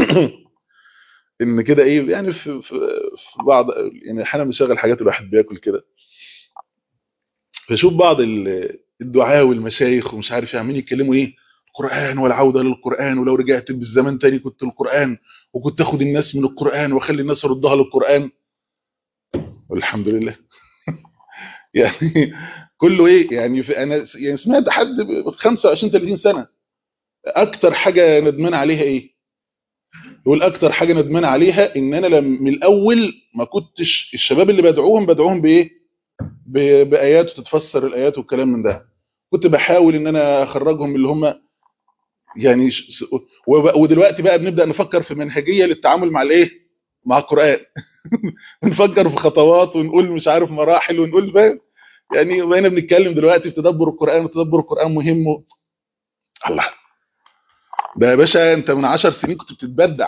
ان كده ايه يعني في, في, في بعض يعني احيانا بنشغل حاجات الواحد بياكل كده فشوف بعض الدعاء والمشايخ ومش عارف يعملوا يتكلموا ايه القرآن والعودة للقرآن ولو رجعت بالزمن تاني كنت القرآن وكنت اخد الناس من القرآن واخلي الناس يردها للقرآن والحمد لله يعني كله ايه يعني في انا يعني سمعت حد 25 30 سنه اكتر حاجه ندمان عليها ايه يقول اكتر حاجه ندمان عليها ان انا لم من الاول ما كنتش الشباب اللي بدعوهم بدعوهم بايه بايات وتتفسر الايات والكلام من ده كنت بحاول ان انا اخرجهم اللي هم يعني ودلوقتي بقى بنبدا نفكر في منهجيه للتعامل مع الايه مع القران نفكر في خطوات ونقول مش عارف مراحل ونقول فاهم يعني بقينا بنتكلم دلوقتي في تدبر القرآن وتدبر القرآن مهم و... الله ده يا باشا انت من عشر سنين كنت بتتبدع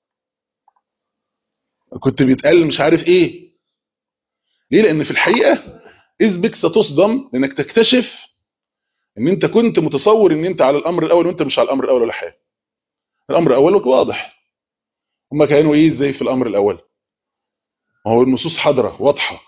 كنت بيتقال مش عارف ايه ليه لان في الحقيقة اذ بك ستصدم لانك تكتشف ان انت كنت متصور ان انت على الامر الاول وانت مش على الامر الاول ولا حاجه الامر الاول واضح هما كانوا ايه ازاي في الامر الاول ما هو النصوص حاضره واضحه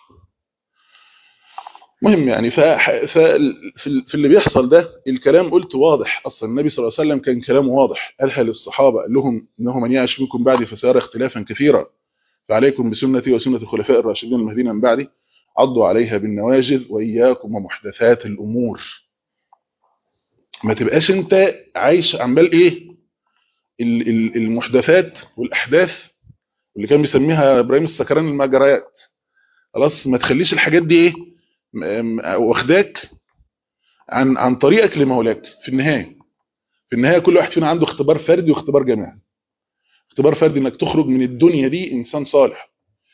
مهم يعني ف... ف... في اللي بيحصل ده الكلام قلت واضح اصلا النبي صلى الله عليه وسلم كان كلامه واضح قالها للصحابه قال لهم انه من يعش منكم بعدي فسيرى اختلافا كثيرا فعليكم بسنتي وسنه الخلفاء الراشدين المهديين من بعدي عضوا عليها بالنواجذ واياكم ومحدثات الامور ما تبقاش انت عايش عمال ايه المحدثات والاحداث اللي كان بيسميها ابراهيم السكران المجريات خلاص ما تخليش الحاجات دي ايه واخداك عن عن طريقك لمولاك في النهايه في النهايه كل واحد فينا عنده اختبار فردي واختبار جماعي اختبار فردي انك تخرج من الدنيا دي انسان صالح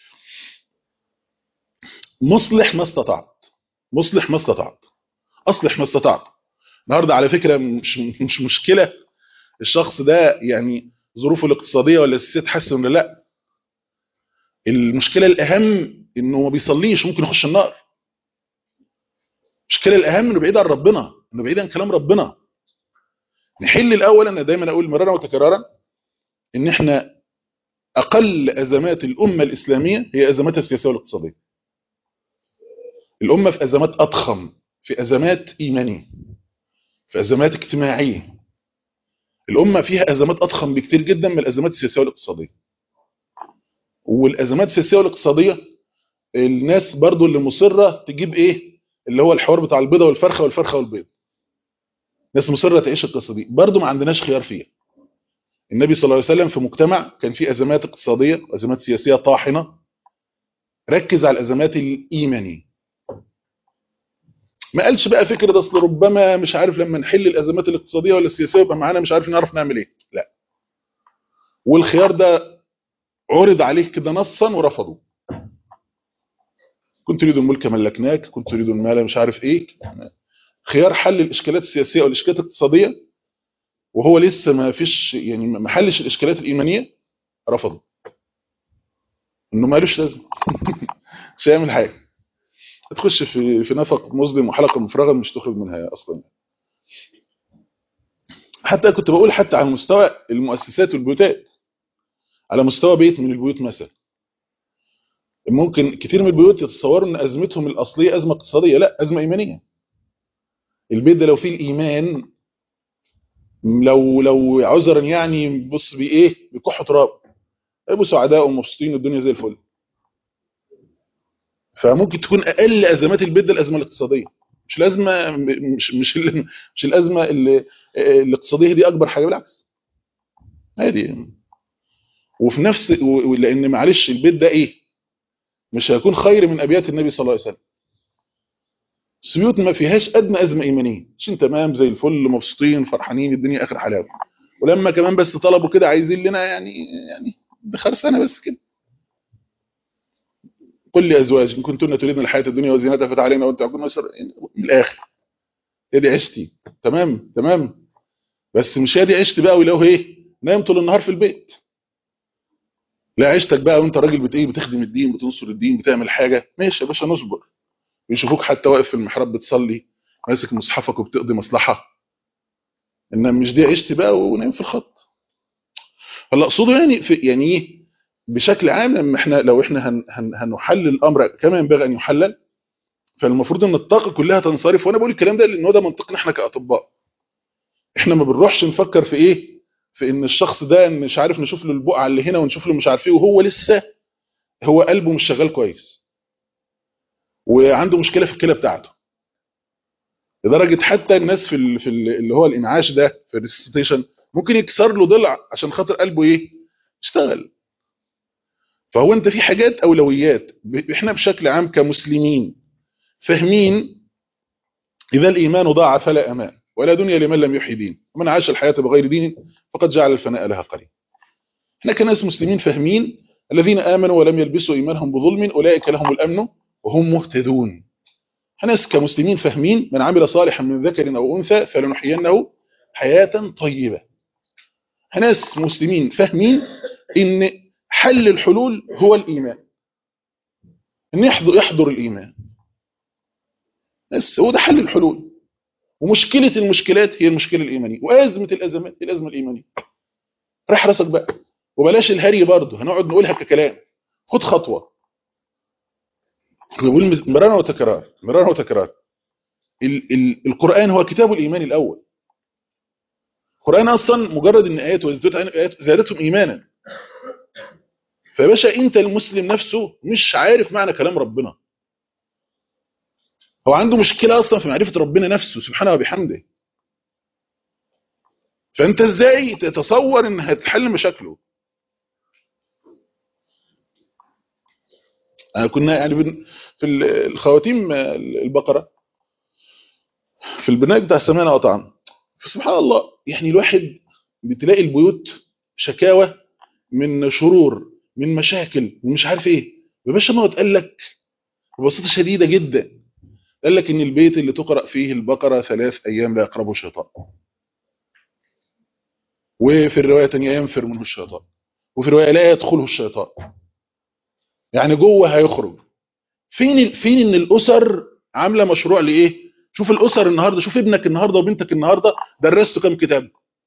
مصلح ما استطعت مصلح ما استطعت اصلح ما استطعت النهارده على فكره مش مش مشكله الشخص ده يعني ظروفه الاقتصاديه ولا السياسيه تحسن ولا لا المشكله الاهم انه ما بيصليش ممكن يخش النار المشكله الاهم انه بعيد عن ربنا انه بعيد عن كلام ربنا نحل الاول انا دايما اقول مرارا وتكرارا ان احنا اقل ازمات الامه الاسلاميه هي ازماتها السياسيه والاقتصاديه الامه في ازمات اضخم في ازمات ايمانيه في ازمات اجتماعيه الامه فيها ازمات اضخم بكتير جدا من الازمات السياسيه والاقتصاديه والازمات السياسيه والاقتصاديه الناس برضو اللي مصره تجيب ايه اللي هو الحوار بتاع البيضه والفرخه والفرخه والبيض ناس مصره تعيش القصه دي برضو ما عندناش خيار فيها النبي صلى الله عليه وسلم في مجتمع كان فيه ازمات اقتصاديه وازمات سياسيه طاحنه ركز على الازمات الايمانيه ما قالش بقى فكره اصل ربما مش عارف لما نحل الازمات الاقتصاديه ولا السياسيه يبقى معانا مش عارف نعرف نعمل ايه لا والخيار ده عرض عليه كده نصا ورفضه كنت تريد الملك ملكناك كنت تريد المال مش عارف ايه خيار حل الاشكالات السياسيه والاشكالات الاقتصاديه وهو لسه ما فيش يعني ما حلش الاشكالات الايمانيه رفضه انه مالوش لازمه مش هيعمل حاجه تخش في في نفق مظلم وحلقه مفرغه مش تخرج منها اصلا حتى كنت بقول حتى على مستوى المؤسسات والبيوتات على مستوى بيت من البيوت مثلا ممكن كتير من البيوت يتصوروا ان ازمتهم الاصليه ازمه اقتصاديه لا ازمه ايمانيه البيت ده لو فيه الايمان لو لو عذرا يعني بص بايه بكح تراب يبقوا سعداء ومبسوطين والدنيا زي الفل فممكن تكون اقل ازمات البيت ده الازمه الاقتصاديه مش الازمه مش مش مش الازمه اللي الاقتصاديه دي اكبر حاجه بالعكس عادي وفي نفس لان معلش البيت ده ايه مش هيكون خير من ابيات النبي صلى الله عليه وسلم بس بيوت ما فيهاش ادنى ازمه ايمانيه عشان تمام زي الفل مبسوطين فرحانين الدنيا اخر حلاوه ولما كمان بس طلبوا كده عايزين لنا يعني يعني بخرسانه بس كده قل لازواج ان كنتن تريدن الحياه الدنيا وزينتها فتعالينا وانت كن مسر من الاخر هي دي عشتي تمام تمام بس مش هي دي عشت بقى ولو ايه نايم طول النهار في البيت لا عشتك بقى وانت راجل بت ايه بتخدم الدين بتنصر الدين بتعمل حاجه ماشي يا باشا نصبر يشوفوك حتى واقف في المحراب بتصلي ماسك مصحفك وبتقضي مصلحه انما مش دي عشت بقى ونايم في الخط فاللي اقصده يعني في يعني ايه بشكل عام لما احنا لو احنا هن هن هنحلل الامر كما ينبغي ان يحلل فالمفروض ان الطاقه كلها تنصرف وانا بقول الكلام ده لان هو ده منطقنا احنا كاطباء احنا ما بنروحش نفكر في ايه في ان الشخص ده مش عارف نشوف له البقعه اللي هنا ونشوف له مش عارف ايه وهو لسه هو قلبه مش شغال كويس وعنده مشكله في الكلى بتاعته لدرجه حتى الناس في ال في ال اللي هو الانعاش ده في الريسيتيشن ممكن يكسر له ضلع عشان خاطر قلبه ايه يشتغل فهو انت في حاجات اولويات احنا بشكل عام كمسلمين فاهمين اذا الايمان ضاع فلا امان ولا دنيا لمن لم يحيي دين ومن عاش الحياه بغير دين فقد جعل الفناء لها قرين احنا كناس مسلمين فاهمين الذين امنوا ولم يلبسوا ايمانهم بظلم اولئك لهم الامن وهم مهتدون ناس كمسلمين فاهمين من عمل صالحا من ذكر او انثى فلنحيينه حياه طيبه ناس مسلمين فاهمين ان حل الحلول هو الإيمان ان يحضر, يحضر الإيمان بس هو ده حل الحلول ومشكلة المشكلات هي المشكلة الإيمانية وأزمة الأزمات هي الأزمة الإيمانية رح راسك بقى وبلاش الهري برضه هنقعد نقولها ككلام خد خطوة نقول مرارا وتكرار مرارا وتكرار ال ال القرآن هو كتاب الإيمان الأول القرآن أصلا مجرد أن آيات وزادتهم زادتهم إيمانا فيا باشا انت المسلم نفسه مش عارف معنى كلام ربنا هو عنده مشكلة اصلا في معرفة ربنا نفسه سبحانه وبحمده فانت ازاي تتصور ان هتحل مشاكله أنا كنا يعني في الخواتيم البقرة في البناء بتاع سمعنا وطعنا فسبحان الله يعني الواحد بتلاقي البيوت شكاوى من شرور من مشاكل ومش عارف ايه يا باشا ما هو اتقال لك ببساطه شديده جدا قال لك ان البيت اللي تقرا فيه البقره ثلاث ايام لا يقربه الشيطان وفي الروايه الثانيه ينفر منه الشيطان وفي الروايه لا يدخله الشيطان يعني جوه هيخرج فين فين ان الاسر عامله مشروع لايه شوف الاسر النهارده شوف ابنك النهارده وبنتك النهارده درسته كام كتاب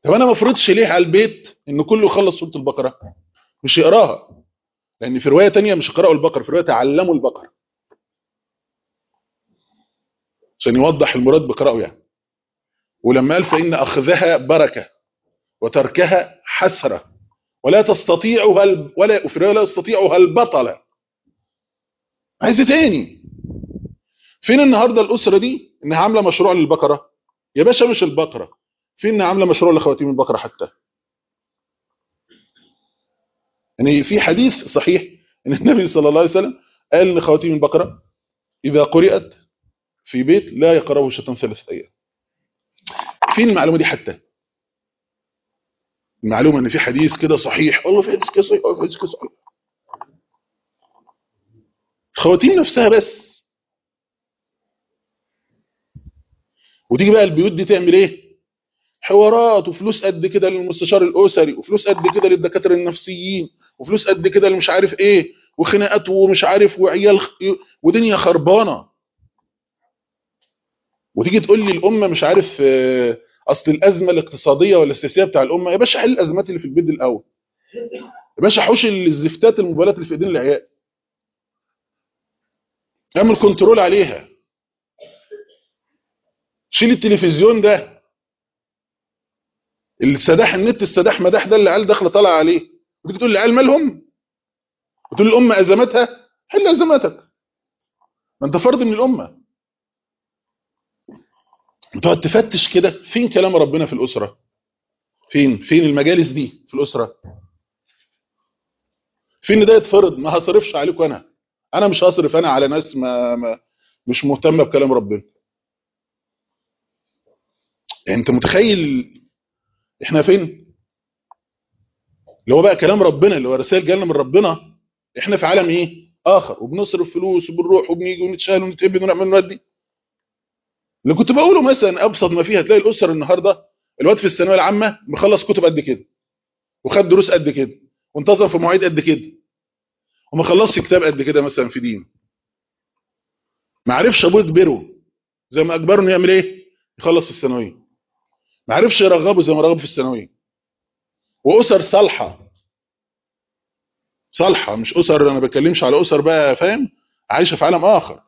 طب انا ما افرضش ليه على البيت ان كله يخلص سوره البقره مش يقراها لان في روايه تانية مش يقراوا البقره في روايه تعلموا البقره عشان يوضح المراد بقراءه يعني ولما قال فان اخذها بركه وتركها حسره ولا تستطيعها ال... ولا في روايه لا يستطيعها البطله عايز تاني فين النهارده الاسره دي انها عامله مشروع للبقره يا باشا مش البقره فين انها عامله مشروع لخواتيم البقره حتى يعني في حديث صحيح ان النبي صلى الله عليه وسلم قال ان خواتيم البقره اذا قرات في بيت لا يقرأه الشيطان ثلاثة ايام فين المعلومه دي حتى المعلومه ان في حديث كده صحيح والله في حديث كده صحيح والله في حديث كده صحيح خواتيم نفسها بس وتيجي بقى البيوت دي تعمل ايه حوارات وفلوس قد كده للمستشار الاسري وفلوس قد كده للدكاتره النفسيين وفلوس قد كده اللي مش عارف ايه وخناقات ومش عارف وعيال خ... ودنيا خربانه وتيجي تقول لي الامه مش عارف آه، اصل الازمه الاقتصاديه ولا السياسيه بتاع الامه يا باشا حل الازمات اللي في البيت دي الاول يا باشا حوش الزفتات الموبايلات اللي في ايدين العيال اعمل كنترول عليها شيل التلفزيون ده السداح النت السداح مداح ده اللي العيال داخله طالعه عليه وتيجي تقول للعيال مالهم وتقول الامه ازماتها حل ازماتك ما انت فرد من الامه تقعد تفتش كده فين كلام ربنا في الاسره فين فين المجالس دي في الاسره فين ده يتفرض ما هصرفش عليكم انا انا مش هصرف انا على ناس ما, ما مش مهتمه بكلام ربنا يعني انت متخيل احنا فين اللي هو بقى كلام ربنا اللي هو رسائل جالنا من ربنا احنا في عالم ايه اخر وبنصرف فلوس وبنروح وبنيجي ونتشال ونتقبل ونعمل ونودي اللي كنت بقوله مثلا ابسط ما فيها تلاقي الاسر النهارده الواد في الثانويه العامه مخلص كتب قد كده وخد دروس قد كده وانتظم في مواعيد قد كده وما خلصش كتاب قد كده مثلا في دين ما عرفش ابوه يجبره زي ما اجبره انه يعمل ايه يخلص في الثانويه ما عرفش يرغبه زي ما رغبه في الثانويه واسر صالحه صالحه مش اسر انا بتكلمش على اسر بقى فاهم عايشه في عالم اخر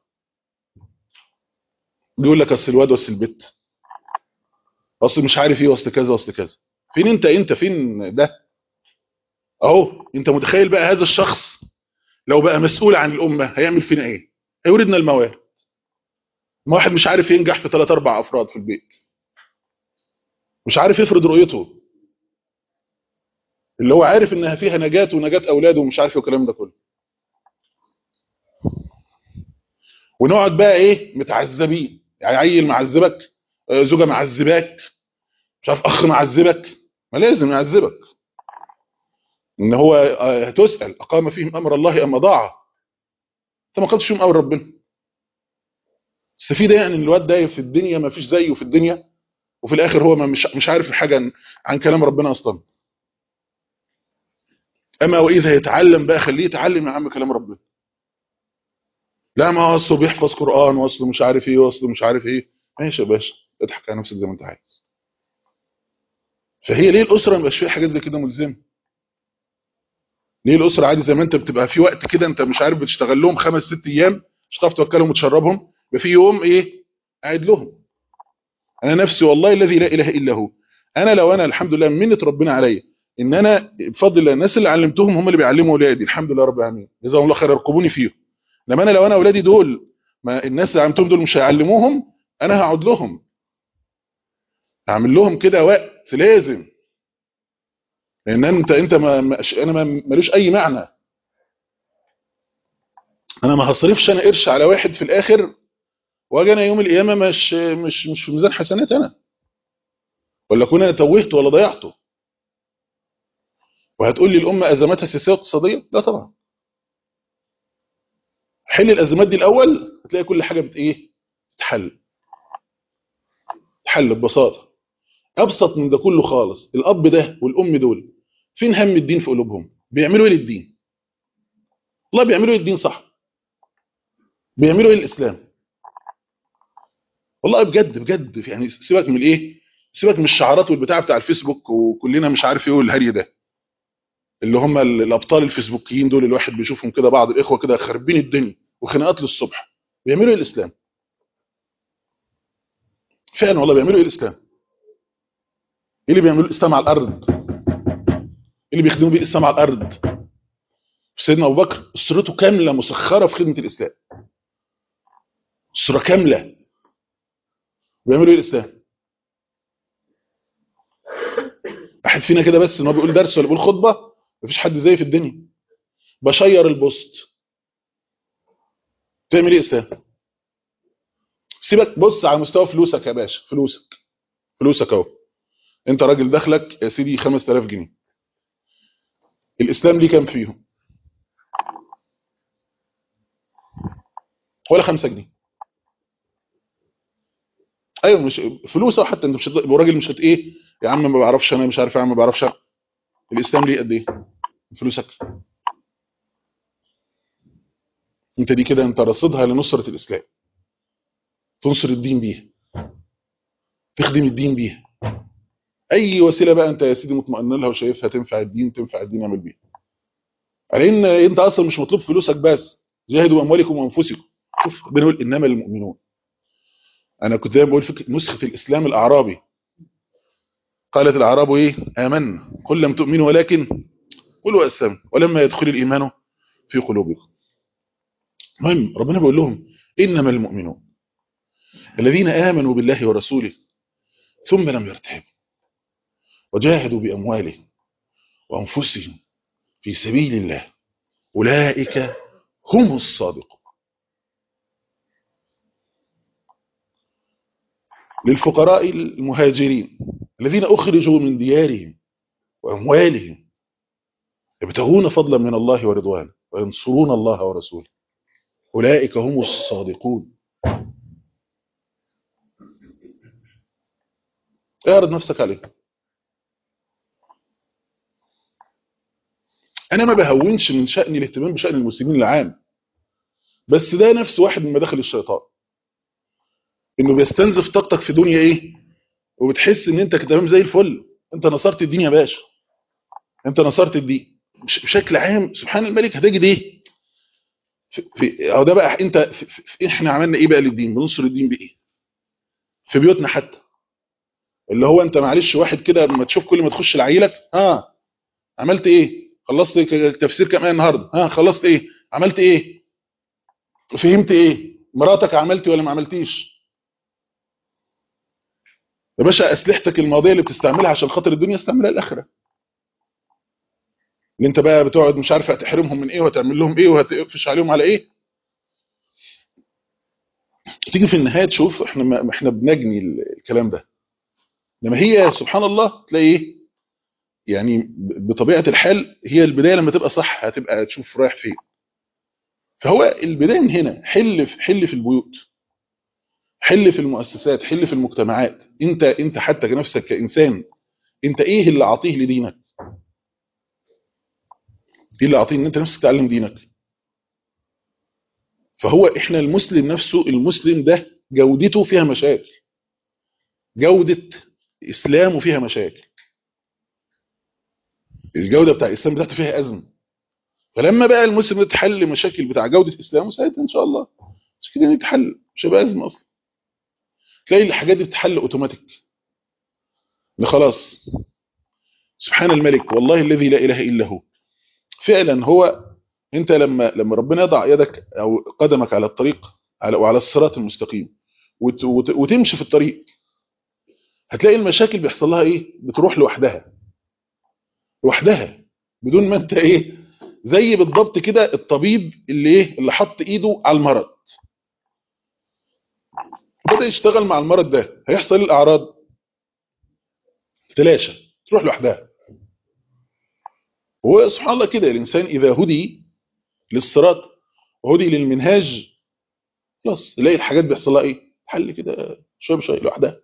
بيقول لك اصل الواد واصل البيت اصل مش عارف ايه واصل كذا واصل كذا فين انت انت فين ده اهو انت متخيل بقى هذا الشخص لو بقى مسؤول عن الامه هيعمل فينا ايه هيوردنا الموارد ما واحد مش عارف ينجح في ثلاث اربع افراد في البيت مش عارف يفرض رؤيته اللي هو عارف انها فيها نجاة ونجاة اولاده ومش عارف الكلام ده كله ونقعد بقى ايه متعذبين يعني عيل معذبك آه، زوجة معذباك مش عارف اخ معذبك ما لازم يعذبك ان هو آه، هتسأل اقام فيهم امر الله ام اضاعه انت ما قلتش فيهم امر ربنا استفيد يعني ان الواد ده في الدنيا ما فيش زيه في الدنيا وفي الاخر هو ما مش مش عارف حاجه عن, عن كلام ربنا اصلا اما واذا يتعلم بقى خليه يتعلم يا عم كلام ربنا لا ما هو اصله بيحفظ قران واصله مش عارف ايه واصله مش عارف ايه ماشي يا باشا اضحك على نفسك زي ما انت عايز فهي ليه الاسره ما يبقاش فيها حاجات زي كده ملزمه ليه الاسره عادي زي ما انت بتبقى في وقت كده انت مش عارف بتشتغل لهم خمس ست ايام مش هتعرف توكلهم وتشربهم يبقى في يوم ايه قاعد لهم انا نفسي والله الذي لا اله الا هو انا لو انا الحمد لله منه ربنا عليا ان انا بفضل الله الناس اللي علمتهم هم اللي بيعلموا اولادي الحمد لله رب العالمين جزاهم الله خير يرقبوني فيهم لما انا لو انا اولادي دول ما الناس اللي علمتهم دول مش هيعلموهم انا هقعد لهم اعمل لهم كده وقت لازم لان انت انت ما ما- انا ما- ملوش اي معنى انا ما هصرفش انا قرش على واحد في الاخر واجي انا يوم القيامه مش مش مش في ميزان حسنات انا ولا اكون انا توهته ولا ضيعته وهتقول لي الامه ازماتها سياسيه واقتصاديه لا طبعا حل الازمات دي الاول هتلاقي كل حاجه بت ايه تتحل تحل ببساطه ابسط من ده كله خالص الاب ده والام دول فين هم الدين في قلوبهم بيعملوا ايه للدين والله بيعملوا ايه للدين صح بيعملوا ايه للاسلام والله بجد بجد يعني سيبك من الايه سيبك من الشعارات والبتاع بتاع الفيسبوك وكلنا مش عارف ايه والهري ده اللي هم ال- الابطال الفيسبوكيين دول الواحد بيشوفهم كده بعض الاخوه كده خاربين الدنيا وخناقات للصبح بيعملوا ايه الاسلام فعلا والله بيعملوا ايه الاسلام ايه اللي بيعملوا الاسلام على الارض ايه اللي بيخدموا بيه الاسلام على الارض سيدنا ابو بكر اسرته كامله مسخره في خدمه الاسلام اسره كامله بيعملوا ايه الاسلام واحد فينا كده بس ان هو بيقول درس ولا بيقول خطبه مفيش حد زيي في الدنيا بشير البوست تعمل ايه اسلام سيبك بص على مستوى فلوسك يا باشا فلوسك فلوسك اهو انت راجل دخلك يا سيدي 5000 جنيه الاسلام ليه كام فيهم ولا 5 جنيه ايوه مش فلوسه حتى انت مش هت- راجل مش هت ايه يا عم ما بعرفش انا مش عارف يا عم ما بعرفش أنا. الاسلام ليه قد ايه فلوسك انت دي كده انت رصدها لنصرة الاسلام تنصر الدين بيها تخدم الدين بيها اي وسيله بقى انت يا سيدي مطمئن لها وشايفها تنفع الدين تنفع الدين يعمل بيها على ان انت اصلا مش مطلوب فلوسك بس جاهدوا باموالكم وانفسكم شوف بنقول انما المؤمنون انا كنت دايما بقول فكره نسخه الاسلام الاعرابي قالت الاعراب ايه امنا قل لم تؤمنوا ولكن قلوا اسلموا ولما يدخل الايمان في قلوبكم المهم ربنا بيقول لهم انما المؤمنون الذين امنوا بالله ورسوله ثم لم يرتابوا وجاهدوا باموالهم وانفسهم في سبيل الله اولئك هم الصادقون للفقراء المهاجرين الذين اخرجوا من ديارهم واموالهم يبتغون فضلا من الله ورضوانه وينصرون الله ورسوله اولئك هم الصادقون اعرض نفسك عليه انا ما بهونش من شأن الاهتمام بشأن المسلمين العام بس ده نفس واحد من مداخل الشيطان انه بيستنزف طاقتك في دنيا ايه وبتحس ان انت تمام زي الفل انت نصرت الدين يا باشا انت نصرت الدين بش- بشكل عام سبحان الملك هتجد ايه في في اهو ده بقى انت في في في احنا عملنا ايه بقى للدين بننصر الدين بايه في بيوتنا حتى اللي هو انت معلش واحد كده لما تشوف كل ما تخش لعيلك ها عملت ايه خلصت ك- تفسير كمان النهارده ها خلصت ايه عملت ايه فهمت ايه مراتك عملتي ولا ما عملتيش يا باشا اسلحتك الماضيه اللي بتستعملها عشان خاطر الدنيا استعملها الاخره اللي انت بقى بتقعد مش عارف هتحرمهم من ايه وهتعمل لهم ايه وهتقفش عليهم على ايه تيجي في النهايه تشوف احنا ما احنا بنجني ال- الكلام ده لما هي سبحان الله تلاقي ايه يعني ب- بطبيعه الحال هي البدايه لما تبقى صح هتبقى تشوف رايح فين فهو البدايه من هنا حل في حل في البيوت حل في المؤسسات حل في المجتمعات انت انت حتى كنفسك كانسان انت ايه اللي عاطيه لدينك ايه اللي عاطيه ان انت نفسك تتعلم دينك فهو احنا المسلم نفسه المسلم ده جودته فيها مشاكل جودة اسلامه فيها مشاكل الجودة بتاع الاسلام بتاعته فيها ازمة فلما بقى المسلم ده تحل مشاكل بتاع جودة اسلامه ساعتها ان شاء الله مش كده يتحل مش هيبقى ازمة اصلا تلاقي الحاجات دي بتحل اوتوماتيك إن خلاص سبحان الملك والله الذي لا اله الا هو فعلا هو انت لما لما ربنا يضع يدك او قدمك على الطريق على وعلى الصراط المستقيم وت وت وتمشي في الطريق هتلاقي المشاكل بيحصل لها ايه بتروح لوحدها لوحدها بدون ما انت ايه زي بالضبط كده الطبيب اللي ايه اللي حط ايده على المرض بدا يشتغل مع المرض ده هيحصل ايه الاعراض تلاشى تروح لوحدها هو سبحان الله كده الانسان اذا هدي للصراط وهدي للمنهاج خلاص تلاقي الحاجات بيحصل لها ايه حل كده شويه بشويه لوحدها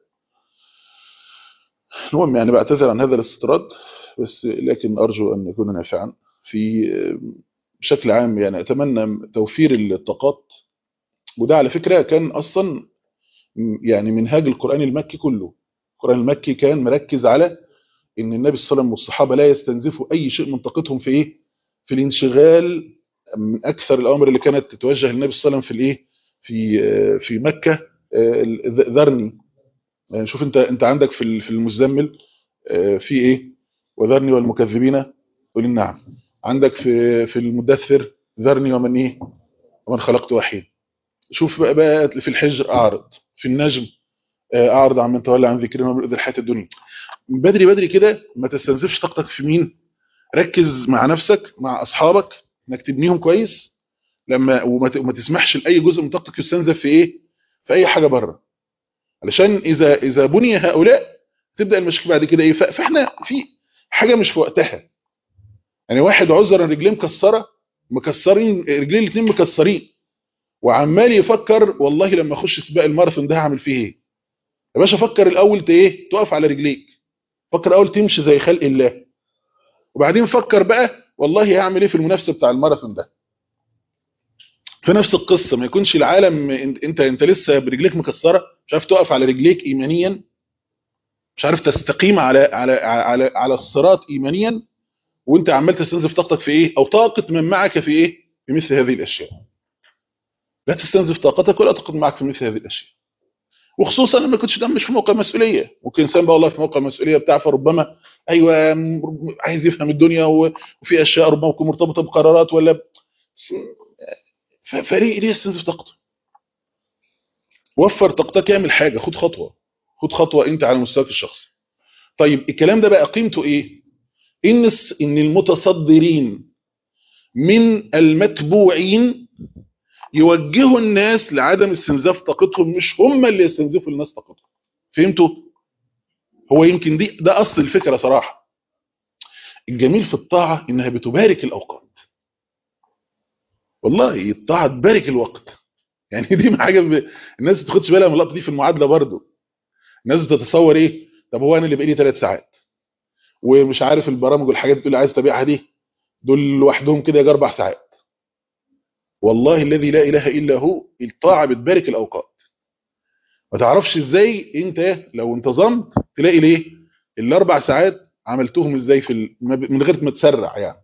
المهم يعني بعتذر عن هذا الاستطراد بس لكن ارجو ان يكون نافعا في بشكل عام يعني اتمنى توفير الطاقات وده على فكره كان اصلا يعني منهاج القران المكي كله القرآن المكي كان مركز على ان النبي صلى الله عليه وسلم والصحابة لا يستنزفوا اي شيء من طاقتهم في ايه في الانشغال من اكثر الاوامر اللي كانت تتوجه للنبي صلى الله عليه وسلم في الايه في آه، في مكة آه، ذ- ذرني يعني شوف انت انت عندك في ال- في المزمل آه، في ايه وذرني والمكذبين قل نعم عندك في في المدثر ذرني ومن ايه ومن خلقت وحيد شوف بقى, بقى في الحجر اعرض في النجم آه، اعرض عن من تولى عن ذكرنا وبرد الحياه الدنيا بدري بدري كده ما تستنزفش طاقتك في مين ركز مع نفسك مع اصحابك انك تبنيهم كويس لما وما ت- وما تسمحش لاي جزء من طاقتك يستنزف في ايه في اي حاجه بره علشان اذا اذا بني هؤلاء تبدا المشاكل بعد كده ايه ف- فاحنا في حاجه مش في وقتها يعني واحد عذرا رجليه مكسره مكسرين رجليه الاثنين مكسرين وعمال يفكر والله لما اخش سباق الماراثون ده هعمل فيه ايه يا باشا فكر الاول ت- ايه تقف على رجليك فكر اول تمشي زي خلق الله وبعدين فكر بقى والله هعمل ايه في المنافسه بتاع الماراثون ده في نفس القصه ما يكونش العالم انت انت, انت لسه برجليك مكسره مش عارف تقف على رجليك ايمانيا مش عارف تستقيم على على على على الصراط ايمانيا وانت عمال تستنزف طاقتك في ايه او طاقه من معك في ايه في مثل هذه الاشياء لا تستنزف طاقتك ولا طاقه معك في مثل هذه الاشياء وخصوصا لما كنتش ده مش في موقع مسؤوليه ممكن انسان بقى والله في موقع مسؤوليه بتاع فربما ايوه م- عايز يفهم الدنيا و- وفي اشياء ربما تكون مرتبطه بقرارات ولا ب- ف- فليه ليه يستنزف طاقته وفر طاقتك اعمل حاجه خد خطوه خد خطوه انت على مستواك الشخصي طيب الكلام ده بقى قيمته ايه ان الس- ان المتصدرين من المتبوعين يوجهوا الناس لعدم استنزاف طاقتهم مش هم اللي يستنزفوا الناس طاقتهم فهمتوا هو يمكن دي ده اصل الفكره صراحه الجميل في الطاعه انها بتبارك الاوقات والله الطاعه تبارك الوقت يعني دي حاجه ب... الناس ما تاخدش بالها من اللقطه دي في المعادله برضو الناس بتتصور ايه طب هو انا اللي بقالي ثلاث ساعات ومش عارف البرامج والحاجات اللي عايز تبيعها دي دول لوحدهم كده يجي اربع ساعات والله الذي لا اله الا هو الطاعه بتبارك الاوقات ما تعرفش ازاي انت لو انتظمت تلاقي ليه الاربع ساعات عملتهم ازاي في ال... ما ب- من غير ما تسرع يعني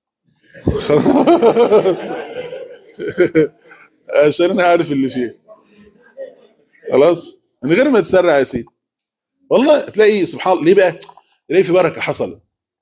عشان انا عارف اللي فيه خلاص من غير ما تسرع يا سيدي والله تلاقي سبحان الله ليه بقى تلاقي في بركه حصلت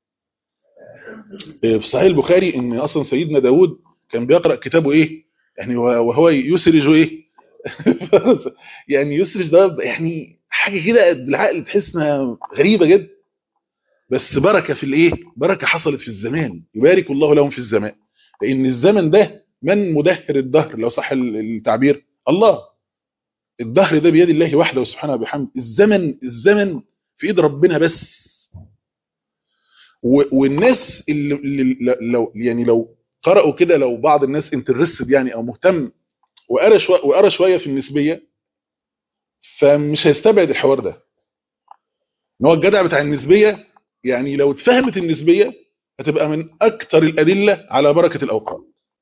في صحيح البخاري ان اصلا سيدنا داود كان بيقرا كتابه ايه يعني وهو يسرج ايه يعني يسرج ده يعني حاجه كده بالعقل تحس انها غريبه جدا بس بركه في الايه بركه حصلت في الزمان يبارك الله لهم في الزمان لان الزمن ده من مدهر الدهر لو صح التعبير الله الدهر ده بيد الله وحده سبحانه وبحمده الزمن الزمن في ايد ربنا بس و- والناس اللي, اللي لو يعني لو قرأوا كده لو بعض الناس انترستد يعني او مهتم وقرا شويه وقرا شويه في النسبيه فمش هيستبعد الحوار ده ان هو الجدع بتاع النسبيه يعني لو اتفهمت النسبيه هتبقى من اكتر الادله على بركه الاوقات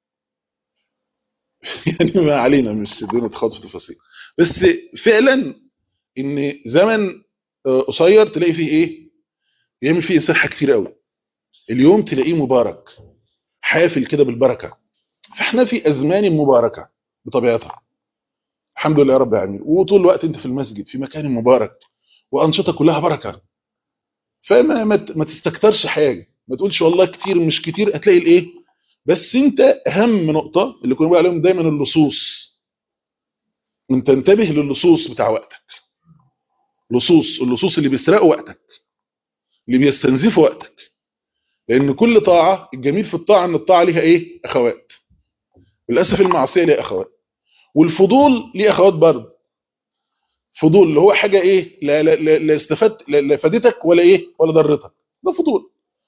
يعني ما علينا مش بدون نتخوض في تفاصيل بس فعلا ان زمن آه، قصير تلاقي فيه ايه يعمل فيه صحه كتير قوي اليوم تلاقيه مبارك حافل كده بالبركه فاحنا في ازمان مباركه بطبيعتها الحمد لله رب العالمين وطول الوقت انت في المسجد في مكان مبارك وانشطه كلها بركه فما ما ت- ما تستكترش حاجه ما تقولش والله كتير مش كتير هتلاقي الايه بس انت اهم نقطه اللي كنا بنقول عليهم دايما اللصوص انت انتبه للصوص بتاع وقتك لصوص اللصوص اللي بيسرقوا وقتك اللي بيستنزفوا وقتك لان كل طاعه الجميل في الطاعه ان الطاعه ليها ايه اخوات للاسف المعصيه ليها اخوات والفضول ليه اخوات برضه فضول اللي هو حاجه ايه لا لا لا, لا استفدت لا, لا فادتك ولا ايه ولا ضرتك ده فضول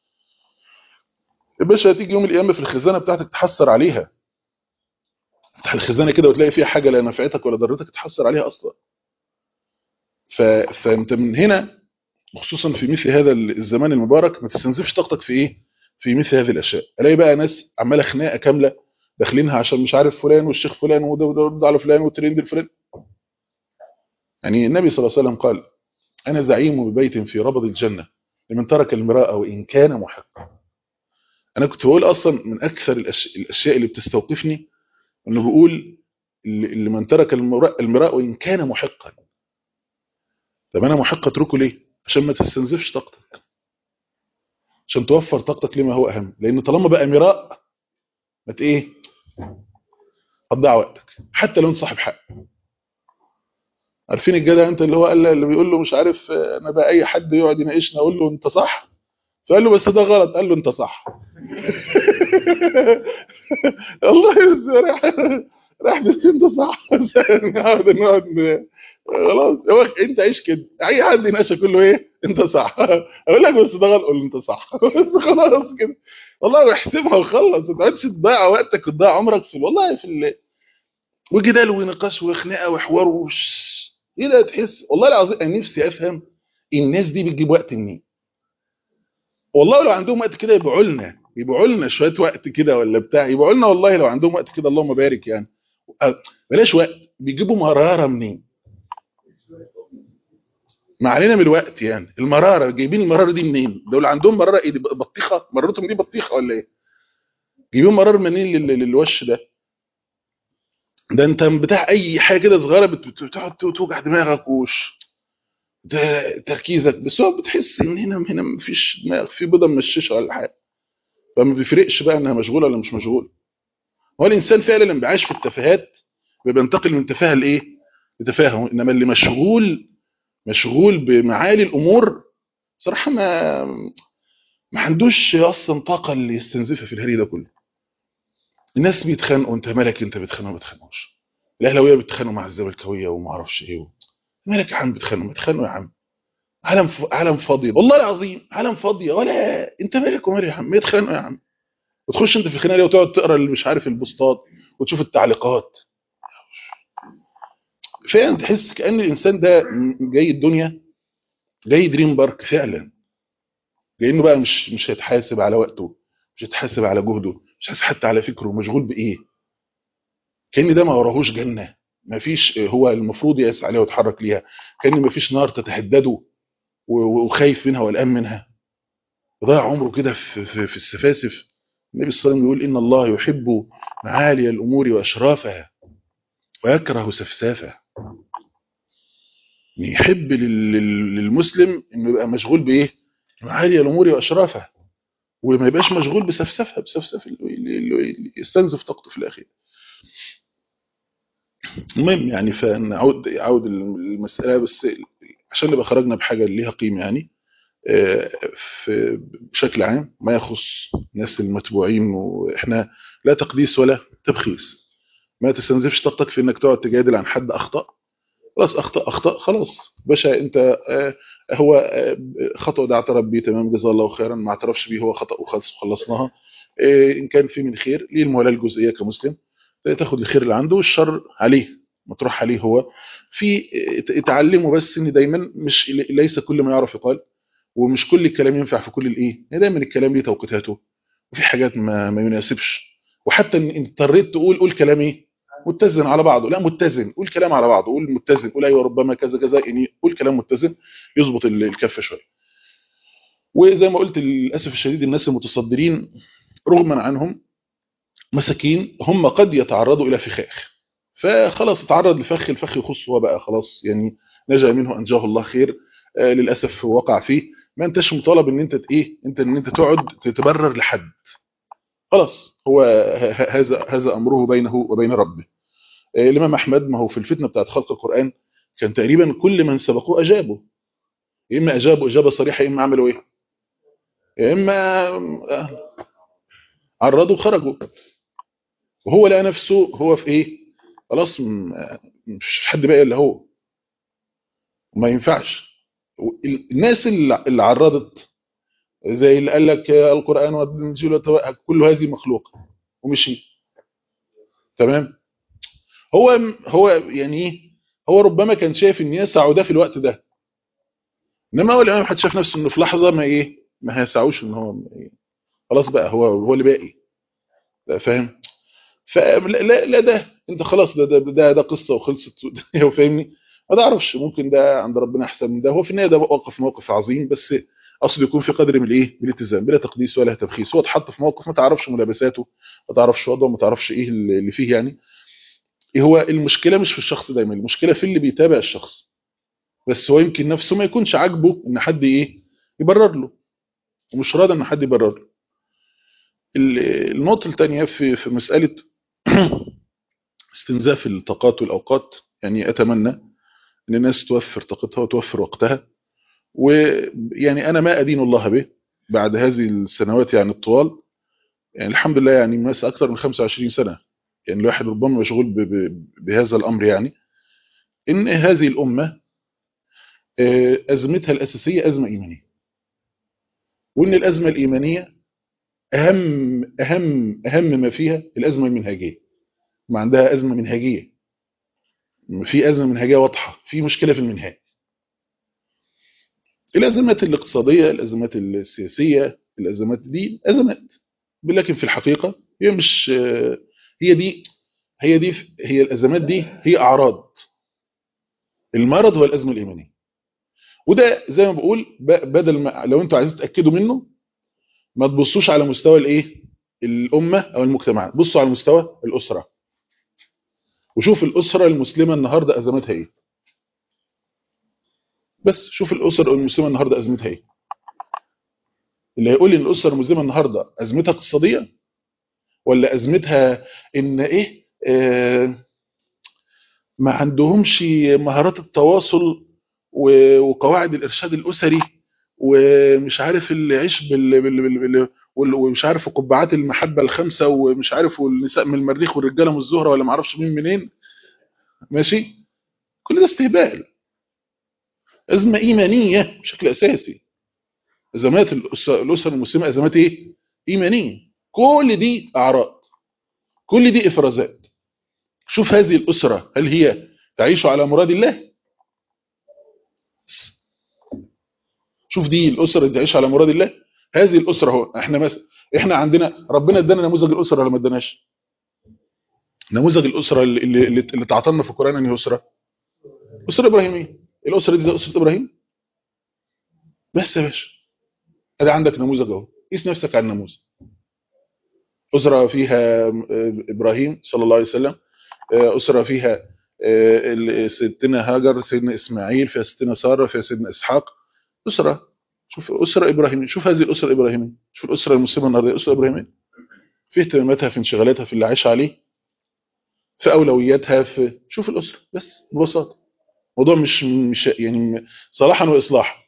يا باشا هتيجي يوم القيامه في الخزانه بتاعتك تحسر عليها تفتح الخزانه كده وتلاقي فيها حاجه لا نفعتك ولا ضرتك تحسر عليها اصلا ف... فانت من هنا خصوصا في مثل هذا الزمان المبارك ما تستنزفش طاقتك في ايه في مثل هذه الاشياء الاقي بقى ناس عماله خناقه كامله داخلينها عشان مش عارف فلان والشيخ فلان وده وده وده على فلان والترند الفلان يعني النبي صلى الله عليه وسلم قال انا زعيم ببيت في ربض الجنه لمن ترك المراء وان كان محقا انا كنت بقول اصلا من اكثر الأش... الاشياء اللي بتستوقفني انه بيقول اللي من ترك المراء, المراء وان كان محقا طب انا محق اتركه ليه عشان ما تستنزفش طاقتك عشان توفر طاقتك لما هو اهم لان طالما بقى مراء ما ايه هتضيع وقتك حتى لو انت صاحب حق عارفين الجدع انت اللي هو قال اللي بيقول له مش عارف انا بقى اي حد يقعد يناقشنا اقول له انت صح فقال له بس ده غلط قال له انت صح والله راح راح انت صح نقعد نقعد خلاص هو انت عيش كده اي حد يناقشك كله ايه انت صح اقول لك بس ده غلط قول انت صح بس خلاص كده والله احسبها وخلص ما تقعدش تضيع وقتك وتضيع عمرك في والله في ال... وجدال ونقاش وخناقه وحوار وش ايه ده تحس والله العظيم انا نفسي افهم الناس دي بتجيب وقت منين والله لو عندهم وقت كده يبيعوا لنا يبيعوا لنا شويه وقت كده ولا بتاع يبيعوا لنا والله لو عندهم وقت كده اللهم بارك يعني بلاش وقت بيجيبوا مراره منين ما علينا من الوقت يعني المراره جايبين المراره دي منين دول عندهم مراره ايه دي بطيخه مرارتهم دي بطيخه ولا ايه جايبين مرار منين للوش ده ده انت بتاع اي حاجه كده صغيره بتقعد توجع دماغك وش تركيزك بس هو بتحس ان هنا هنا مفيش دماغ في بيضه ممششه ولا حاجه فما بيفرقش بقى انها مشغوله ولا مش مشغوله هو الانسان فعلا لما بيعيش في التفاهات بينتقل من تفاهه لايه لتفاهه انما اللي مشغول مشغول بمعالي الامور صراحه ما ما عندوش اصلا طاقه اللي يستنزفها في الهري ده كله الناس بيتخانقوا انت مالك انت بتخانقوا ما بتخانقوش الاهلاويه بيتخانقوا مع الزملكاويه وما اعرفش ايه مالك يا عم بتخانقوا ما تخانقوا يا عم عالم ف... عالم فاضيه والله العظيم عالم فاضيه ولا انت مالك ومال يا عم ما يتخانقوا يا عم وتخش انت في الخناقه دي وتقعد تقرا اللي مش عارف البوستات وتشوف التعليقات فعلا تحس كان الانسان ده جاي الدنيا جاي دريم بارك فعلا جاي انه بقى مش مش هيتحاسب على وقته مش هيتحاسب على جهده مش هيتحاسب حتى على فكره مشغول بايه كان ده ما وراهوش جنه ما فيش هو المفروض يسعى عليها ويتحرك ليها كان ما فيش نار تتهدده وخايف منها والان منها ضيع عمره كده في, في, في السفاسف النبي صلى الله عليه وسلم يقول ان الله يحب معالي الامور واشرافها ويكره سفسافها يحب للمسلم انه يبقى مشغول بايه معالي الامور واشرافها وما يبقاش مشغول بسفسفها بسفسف اللي يستنزف طاقته في الاخير المهم يعني فنعود عود المساله بس عشان نبقى خرجنا بحاجه ليها قيمه يعني في بشكل عام ما يخص الناس المتبوعين واحنا لا تقديس ولا تبخيس ما تستنزفش طاقتك في انك تقعد تجادل عن حد اخطا خلاص اخطا اخطا خلاص باشا انت هو خطا ده اعترف بيه تمام جزاه الله خيرا ما اعترفش بيه هو خطا وخلص وخلصناها ان كان في من خير ليه الموالاه الجزئيه كمسلم تاخد الخير اللي عنده والشر عليه مطروح عليه هو في اتعلموا بس ان دايما مش ليس كل ما يعرف يقال ومش كل الكلام ينفع في كل الايه دايما الكلام ليه توقيتاته وفي حاجات ما ما يناسبش وحتى ان اضطريت تقول قول كلام ايه متزن على بعضه لا متزن قول كلام على بعضه قول متزن قول ايوه ربما كذا كذا يعني قول كلام متزن يظبط الكفه شويه وزي ما قلت للاسف الشديد الناس المتصدرين رغما عنهم مساكين هم قد يتعرضوا الى فخاخ فخلاص اتعرض لفخ الفخ يخص هو بقى خلاص يعني نجا منه انجاه الله خير آه للاسف وقع فيه ما انتش مطالب ان انت ايه انت ان انت تقعد تتبرر لحد خلاص هو هذا هذا امره بينه وبين ربه آه الامام احمد ما هو في الفتنه بتاعت خلق القران كان تقريبا كل من سبقوه اجابوا يا اما اجابوا اجابه صريحه يا اما عملوا ايه يا اما عرضوا خرجوا وهو لقى نفسه هو في ايه خلاص مش حد بقى الا هو ما ينفعش الناس اللي عرضت زي اللي قال لك القران والانجيل كل هذه مخلوقه ومشي تمام هو هو يعني ايه هو ربما كان شايف ان يسعه ده في الوقت ده انما هو الامام حد شاف نفسه انه في لحظه ما ايه ما هيسعوش ان هو إيه خلاص بقى هو هو اللي باقي فاهم فلا لا, لا ده انت خلاص ده ده ده, ده قصه وخلصت فاهمني ما تعرفش ممكن ده عند ربنا احسن من ده هو في النهايه ده وقف موقف عظيم بس اقصد يكون في قدر من الايه من الالتزام بلا تقديس ولا تبخيس هو اتحط في موقف ما تعرفش ملابساته ما تعرفش وضعه ما تعرفش ايه اللي فيه يعني إيه هو المشكله مش في الشخص دايما المشكله في اللي بيتابع الشخص بس هو يمكن نفسه ما يكونش عاجبه ان حد ايه يبرر له ومش راضي ان حد يبرر له النقطه الثانيه في في مساله استنزاف الطاقات والاوقات يعني اتمنى ان الناس توفر طاقتها وتوفر وقتها ويعني انا ما ادين الله به بعد هذه السنوات يعني الطوال يعني الحمد لله يعني الناس اكثر من 25 سنه يعني الواحد ربما مشغول بهذا الامر يعني ان هذه الامه ازمتها الاساسيه ازمه ايمانيه وان الازمه الايمانيه اهم اهم اهم ما فيها الازمه المنهجيه ما عندها ازمه منهجيه في ازمه منهجيه واضحه في مشكله في المنهاج الازمات الاقتصاديه الازمات السياسيه الازمات دي ازمات لكن في الحقيقه هي مش هي دي هي دي هي الازمات دي هي اعراض المرض هو الازمه الايمانيه وده زي ما بقول بدل ما لو انتوا عايزين تاكدوا منه ما تبصوش على مستوى الايه الامه او المجتمع بصوا على مستوى الاسره وشوف الاسره المسلمه النهارده ازمتها ايه بس شوف الاسره المسلمه النهارده ازمتها ايه اللي هيقول لي ان الاسره المسلمه النهارده ازمتها اقتصاديه ولا ازمتها ان ايه آه ما عندهمش مهارات التواصل وقواعد الارشاد الاسري ومش عارف العيش بال, بال, بال, بال ومش عارف قبعات المحبه الخمسه ومش عارف والنساء من المريخ والرجاله من الزهره ولا ما اعرفش مين منين ماشي كل ده استهبال ازمه ايمانيه بشكل اساسي ازمات الاسر المسلمه ازمات ايه ايمانيه كل دي اعراض كل دي افرازات شوف هذه الاسره هل هي تعيش على مراد الله شوف دي الاسره اللي تعيش على مراد الله هذه الاسره هو احنا مثلا احنا عندنا ربنا ادانا نموذج الاسره ولا ما اداناش نموذج الاسره اللي اللي, اللي تعطلنا في القران انهي اسره اسره ابراهيميه الاسره دي زي اسره ابراهيم بس يا باشا ادي عندك نموذج اهو قيس نفسك على النموذج اسره فيها ابراهيم صلى الله عليه وسلم اسره فيها ستنا هاجر سيدنا اسماعيل فيها ستنا ساره فيها سيدنا اسحاق اسره شوف اسره ابراهيميه شوف هذه الاسره الابراهيميه شوف الاسره المسلمه النهارده اسره ابراهيميه في اهتماماتها في انشغالاتها في اللي عايشه عليه في اولوياتها في شوف الاسره بس ببساطه الموضوع مش مش يعني صلاحا واصلاحا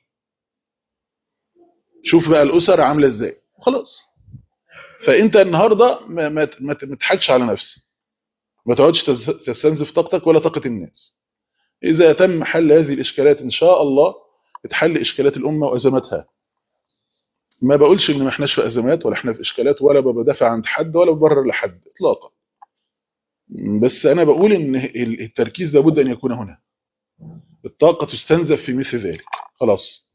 شوف بقى الاسر عامله ازاي خلاص فانت النهارده ما, ما, ما تضحكش على نفسك ما تقعدش تستنزف طاقتك ولا طاقه الناس اذا تم حل هذه الاشكالات ان شاء الله تحل اشكالات الامه وازماتها ما بقولش ان ما احناش في ازمات ولا احنا في اشكالات ولا بدافع عند حد ولا ببرر لحد اطلاقا بس انا بقول ان التركيز لابد ان يكون هنا الطاقه تستنزف في مثل ذلك خلاص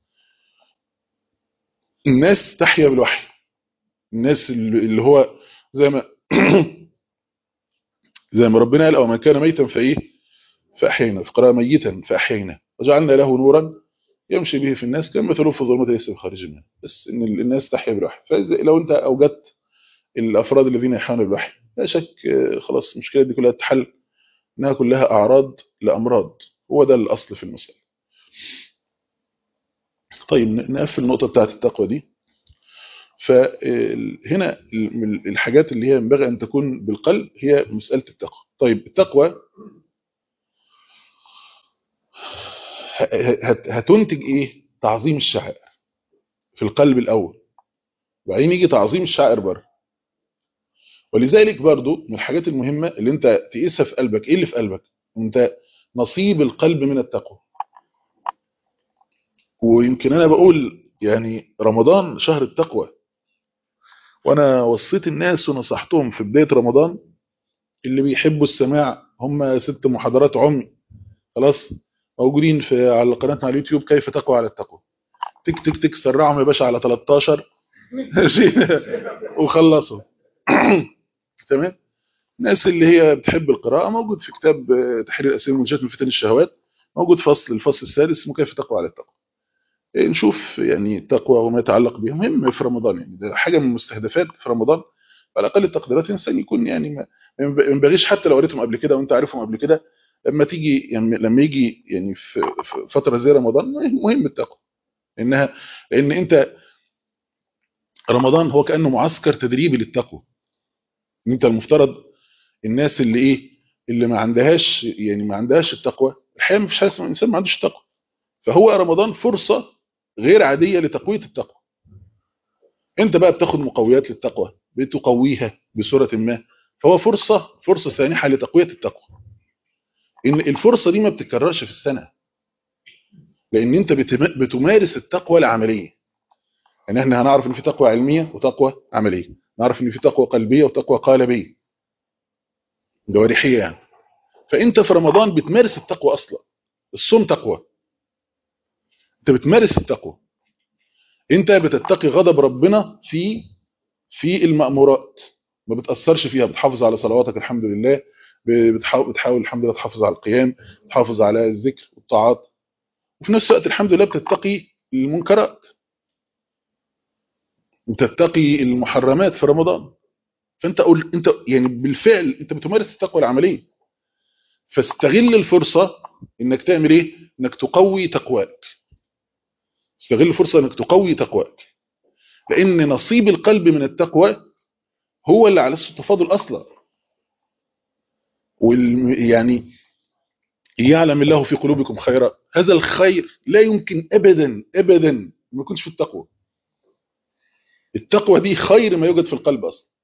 الناس تحيا بالوحي الناس اللي هو زي ما زي ما ربنا قال او من كان ميتا فايه فاحيينا في قراءه ميتا فاحيينا وجعلنا له نورا يمشي به في الناس كما مثله في الظلمات ليس بخارج منها بس ان الناس تحيا بالوحي فلو انت اوجدت الافراد الذين يحيون بالوحي لا شك خلاص المشكله دي كلها تتحل انها كلها اعراض لامراض هو ده الاصل في المساله طيب نقفل النقطه بتاعه التقوى دي فهنا الحاجات اللي هي ينبغي ان تكون بالقلب هي مساله التقوى طيب التقوى هتنتج ايه تعظيم الشعائر في القلب الاول وبعدين يجي تعظيم الشعائر بره ولذلك برضو من الحاجات المهمه اللي انت تقيسها في قلبك ايه اللي في قلبك انت نصيب القلب من التقوى ويمكن انا بقول يعني رمضان شهر التقوى وانا وصيت الناس ونصحتهم في بدايه رمضان اللي بيحبوا السماع هم ست محاضرات عمي خلاص موجودين في على قناتنا على اليوتيوب كيف تقوى على التقوى تك تك تك سرعهم يا باشا على 13 ماشي وخلصوا تمام الناس اللي هي بتحب القراءه موجود في كتاب تحرير اسئله المنشات من فتن الشهوات موجود فصل الفصل السادس اسمه كيف تقوى على التقوى إيه، نشوف يعني التقوى وما يتعلق بها مهم في رمضان يعني ده حاجه من المستهدفات في رمضان على اقل التقديرات الانسان يكون يعني ما ما ينبغيش حتى لو قريتهم قبل كده وانت عارفهم قبل كده لما تيجي يعني لما يجي يعني في في فتره زي رمضان مهم التقوى انها لان انت رمضان هو كانه معسكر تدريبي للتقوى ان انت المفترض الناس اللي ايه اللي ما عندهاش يعني ما عندهاش التقوى الحقيقه ما فيش حاجه اسمها انسان ما عندوش تقوى فهو رمضان فرصه غير عاديه لتقويه التقوى انت بقى بتاخد مقويات للتقوى بتقويها بصوره ما فهو فرصه فرصه سانحه لتقويه التقوى ان الفرصه دي ما بتتكررش في السنه لان انت بتم- بتمارس التقوى العمليه يعني احنا هنعرف ان في تقوى علميه وتقوى عمليه نعرف ان في تقوى قلبيه وتقوى قالبيه جوارحيه يعني فانت في رمضان بتمارس التقوى اصلا الصوم تقوى انت بتمارس التقوى انت بتتقي غضب ربنا في في المأمورات ما بتأثرش فيها بتحافظ على صلواتك الحمد لله بتحاول, بتحاول الحمد لله تحافظ على القيام تحافظ على الذكر والطاعات وفي نفس الوقت الحمد لله بتتقي المنكرات بتتقي المحرمات في رمضان فانت قول انت يعني بالفعل انت بتمارس التقوى العمليه فاستغل الفرصه انك تعمل ايه انك تقوي تقواك استغل الفرصه انك تقوي تقواك لان نصيب القلب من التقوى هو اللي على التفاضل اصلا وال يعني يعلم الله في قلوبكم خيرا هذا الخير لا يمكن ابدا ابدا ما يكونش في التقوى التقوى دي خير ما يوجد في القلب اصلا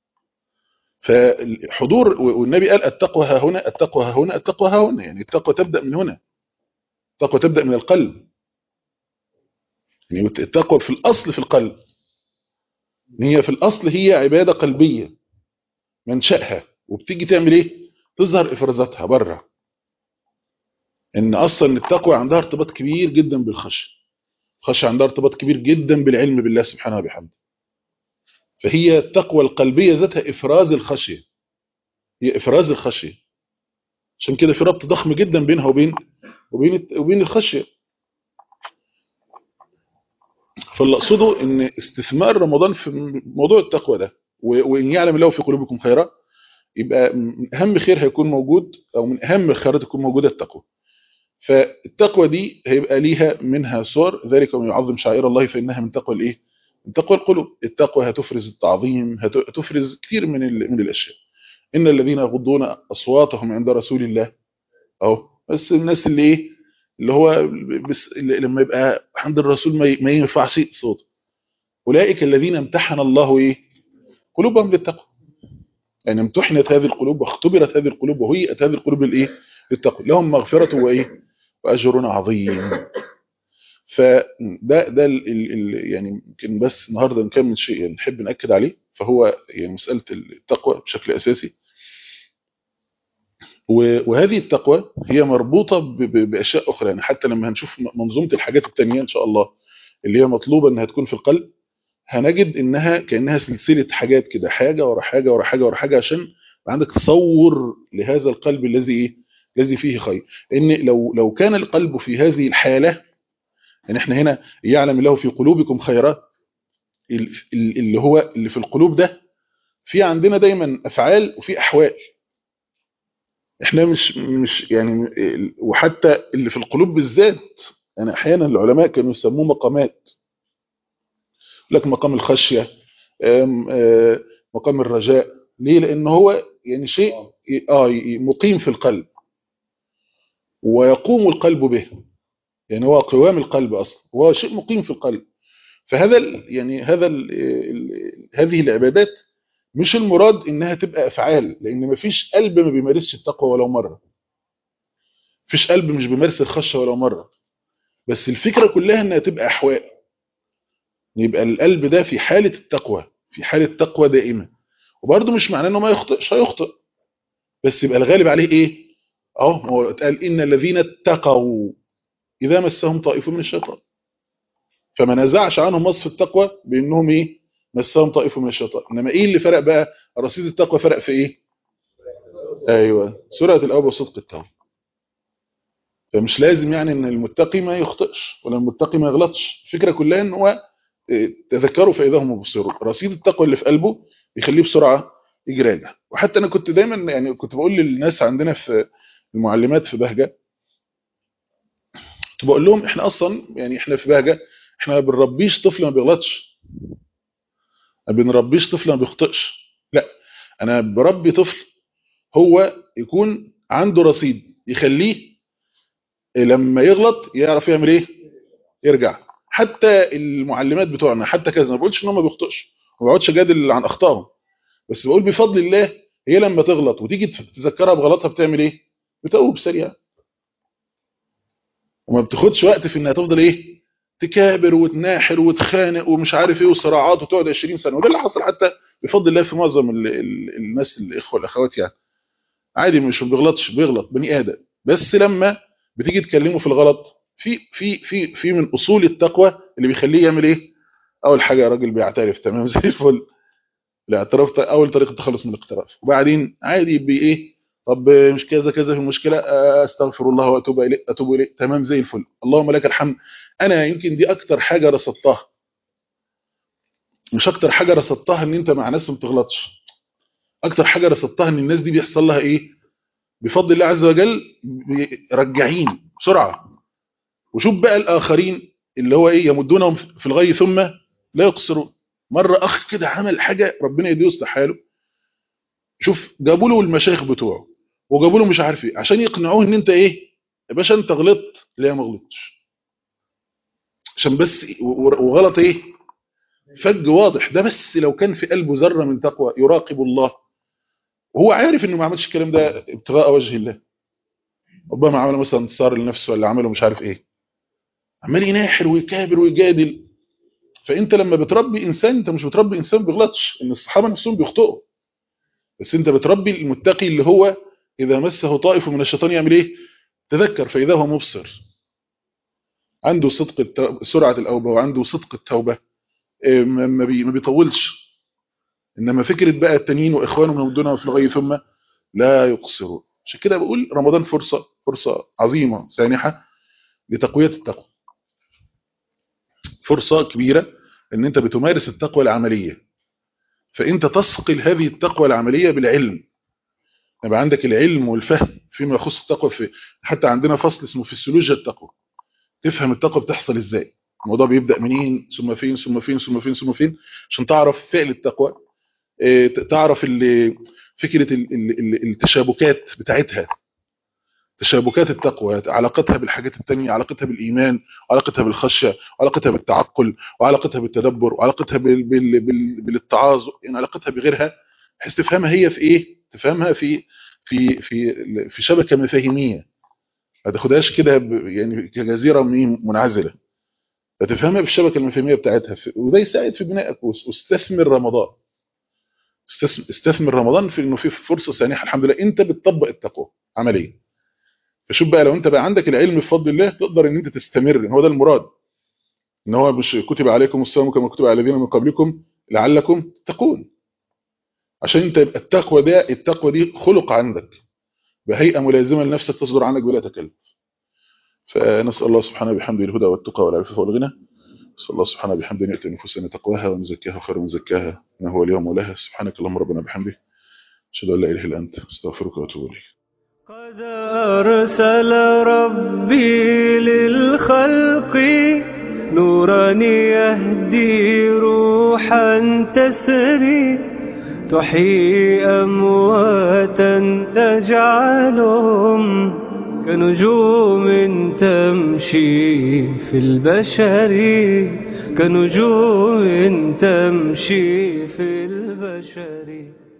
فالحضور والنبي قال التقوى ها هنا التقوى ها هنا التقوى ها هنا يعني التقوى تبدا من هنا التقوى تبدا من القلب يعني التقوى في الاصل في القلب هي في الاصل هي عباده قلبيه منشأها وبتيجي تعمل ايه تظهر افرازاتها بره ان اصلا التقوى عندها ارتباط كبير جدا بالخشيه الخشيه عندها ارتباط كبير جدا بالعلم بالله سبحانه وبحمده فهي التقوى القلبيه ذاتها افراز الخشيه هي افراز الخشيه عشان كده في ربط ضخم جدا بينها وبين وبين وبين الخشيه فاللي اقصده ان استثمار رمضان في موضوع التقوى ده وان يعلم الله في قلوبكم خيرا يبقى من اهم خير هيكون موجود او من اهم الخيرات تكون موجوده التقوى فالتقوى دي هيبقى ليها منها صور ذلك ومن يعظم شعائر الله فانها من تقوى الايه من تقوى القلوب التقوى هتفرز التعظيم هتفرز كتير من من الاشياء ان الذين يغضون اصواتهم عند رسول الله اهو بس الناس اللي ايه اللي هو بس اللي لما يبقى عند الرسول ما ينفعش صوته اولئك الذين امتحن الله ايه قلوبهم للتقوى يعني امتحنت هذه القلوب واختبرت هذه القلوب وهيئت هذه القلوب للايه للتقوى لهم مغفرة وايه واجر عظيم فده ده ال ال يعني يمكن بس النهارده نكمل شيء يعني نحب ناكد عليه فهو يعني مساله التقوى بشكل اساسي وهذه التقوى هي مربوطه باشياء اخرى يعني حتى لما هنشوف منظومه الحاجات التانية ان شاء الله اللي هي مطلوبه انها تكون في القلب هنجد انها كانها سلسله حاجات كده حاجه ورا حاجه ورا حاجه ورا حاجه عشان عندك تصور لهذا القلب الذي ايه الذي فيه خير ان لو لو كان القلب في هذه الحاله يعني احنا هنا يعلم الله في قلوبكم خيرا اللي هو اللي في القلوب ده في عندنا دايما افعال وفي احوال احنا مش مش يعني وحتى اللي في القلوب بالذات يعني احيانا العلماء كانوا يسموه مقامات لك مقام الخشيه مقام الرجاء ليه لان هو يعني شيء اه مقيم في القلب ويقوم القلب به يعني هو قوام القلب اصلا هو شيء مقيم في القلب فهذا يعني هذا ال ال هذه العبادات مش المراد انها تبقى افعال لان مفيش قلب ما بيمارسش التقوى ولو مره مفيش قلب مش بيمارس الخشيه ولو مره بس الفكره كلها انها تبقى احوال يبقى القلب ده في حاله التقوى في حاله تقوى دائمه وبرده مش معناه انه ما يخطئش هيخطئ بس يبقى الغالب عليه ايه اهو هو اتقال ان الذين اتقوا اذا مسهم طائف من الشيطان فما نزعش عنهم وصف التقوى بانهم ايه مسهم طائف من الشيطان انما ايه اللي فرق بقى رصيد التقوى فرق في ايه ايوه سرعه الاوبه وصدق التوبه فمش لازم يعني ان المتقي ما يخطئش ولا المتقي ما يغلطش الفكره كلها ان هو تذكروا فاذا هم مبصرون رصيد التقوى اللي في قلبه يخليه بسرعه يجي راجع وحتى انا كنت دايما يعني كنت بقول للناس عندنا في المعلمات في بهجه كنت بقول لهم احنا اصلا يعني احنا في بهجه احنا ما بنربيش طفل ما بيغلطش ما بنربيش طفل ما بيخطئش لا انا بربي طفل هو يكون عنده رصيد يخليه لما يغلط يعرف يعمل ايه يرجع حتى المعلمات بتوعنا حتى كذا ما بقولش ان هم ما بيخطئش ما بقعدش اجادل عن اخطائهم بس بقول بفضل الله هي لما تغلط وتيجي تذكرها بغلطها بتعمل ايه بتقوم سريع وما بتاخدش وقت في انها تفضل ايه تكابر وتناحر وتخانق ومش عارف ايه وصراعات وتقعد 20 سنه وده اللي حصل حتى بفضل الله في معظم ال ال الناس الاخوه والاخوات يعني عادي مش بيغلطش بيغلط بني ادم بس لما بتيجي تكلمه في الغلط في في في في من اصول التقوى اللي بيخليه يعمل ايه اول حاجه يا راجل بيعترف تمام زي الفل الاعتراف اول طريقه تخلص من الاقتراف وبعدين عادي بايه طب مش كذا كذا في المشكله استغفر الله واتوب اليه اتوب اليه تمام زي الفل اللهم لك الحمد انا يمكن دي اكتر حاجه رصدتها مش اكتر حاجه رصدتها ان انت مع ناس ما بتغلطش اكتر حاجه رصدتها ان الناس دي بيحصل لها ايه بفضل الله عز وجل رجعين بسرعه وشوف بقى الاخرين اللي هو ايه يمدونهم في الغي ثم لا يقصرون مره اخ كده عمل حاجه ربنا يديه يصلح حاله شوف جابوا له المشايخ بتوعه وجابوا له مش عارف ايه عشان يقنعوه ان انت ايه يا باشا انت غلطت لا ما غلطتش عشان بس وغلط ايه فج واضح ده بس لو كان في قلبه ذره من تقوى يراقب الله وهو عارف انه ما عملش الكلام ده ابتغاء وجه الله ربما عمل مثلا انتصار لنفسه ولا عمله مش عارف ايه عمال يناحر ويكابر ويجادل فانت لما بتربي انسان انت مش بتربي انسان بيغلطش ان الصحابه نفسهم بيخطئوا بس انت بتربي المتقي اللي هو اذا مسه طائف من الشيطان يعمل ايه تذكر فاذا هو مبصر عنده صدق التوبة سرعه الاوبه وعنده صدق التوبه ما ما بيطولش انما فكره بقى التانيين واخوانهم يمدونهم في الغي ثم لا يقصرون عشان كده بقول رمضان فرصه فرصه عظيمه سانحه لتقويه التقوى فرصه كبيره ان انت بتمارس التقوى العمليه فانت تثقل هذه التقوى العمليه بالعلم يبقى عندك العلم والفهم فيما يخص التقوى في حتى عندنا فصل اسمه فسيولوجيا التقوى تفهم التقوى بتحصل ازاي الموضوع بيبدا منين ثم فين ثم فين ثم فين ثم فين عشان تعرف فعل التقوى تعرف فكره التشابكات بتاعتها تشابكات التقوى علاقتها بالحاجات التانية علاقتها بالإيمان وعلاقتها بالخشية وعلاقتها بالتعقل وعلاقتها بالتدبر وعلاقتها بال... بال... بال... بالاتعاظ يعني علاقتها بغيرها بحيث تفهمها هي في ايه تفهمها في في في في شبكة مفاهيمية ما تاخدهاش كده ب... يعني كجزيرة منعزلة فتفهمها بالشبكة المفاهيمية بتاعتها في... وده يساعد في بنائك واستثمر رمضان استثمر رمضان في انه في فرصة سانحة الحمد لله انت بتطبق التقوى عمليا فشوف بقى لو انت بقى عندك العلم بفضل الله تقدر ان انت تستمر هو ده المراد ان هو مش كتب عليكم الصيام كما كتب على الذين من قبلكم لعلكم تتقون عشان انت يبقى التقوى ده التقوى دي خلق عندك بهيئه ملازمه لنفسك تصدر عنك بلا تكلف فنسال الله سبحانه بحمده الهدى والتقى والعفاف والغنى نسال الله سبحانه بحمده ان يؤتي نفوسنا تقواها ومزكاها خير من زكاها انه هو اليوم ولها سبحانك اللهم ربنا بحمدك اشهد ان لا اله الا انت استغفرك واتوب اليك قد أرسل ربي للخلق نورا يهدي روحا تسري تحيي أمواتا تجعلهم كنجوم تمشي في البشر كنجوم تمشي في البشر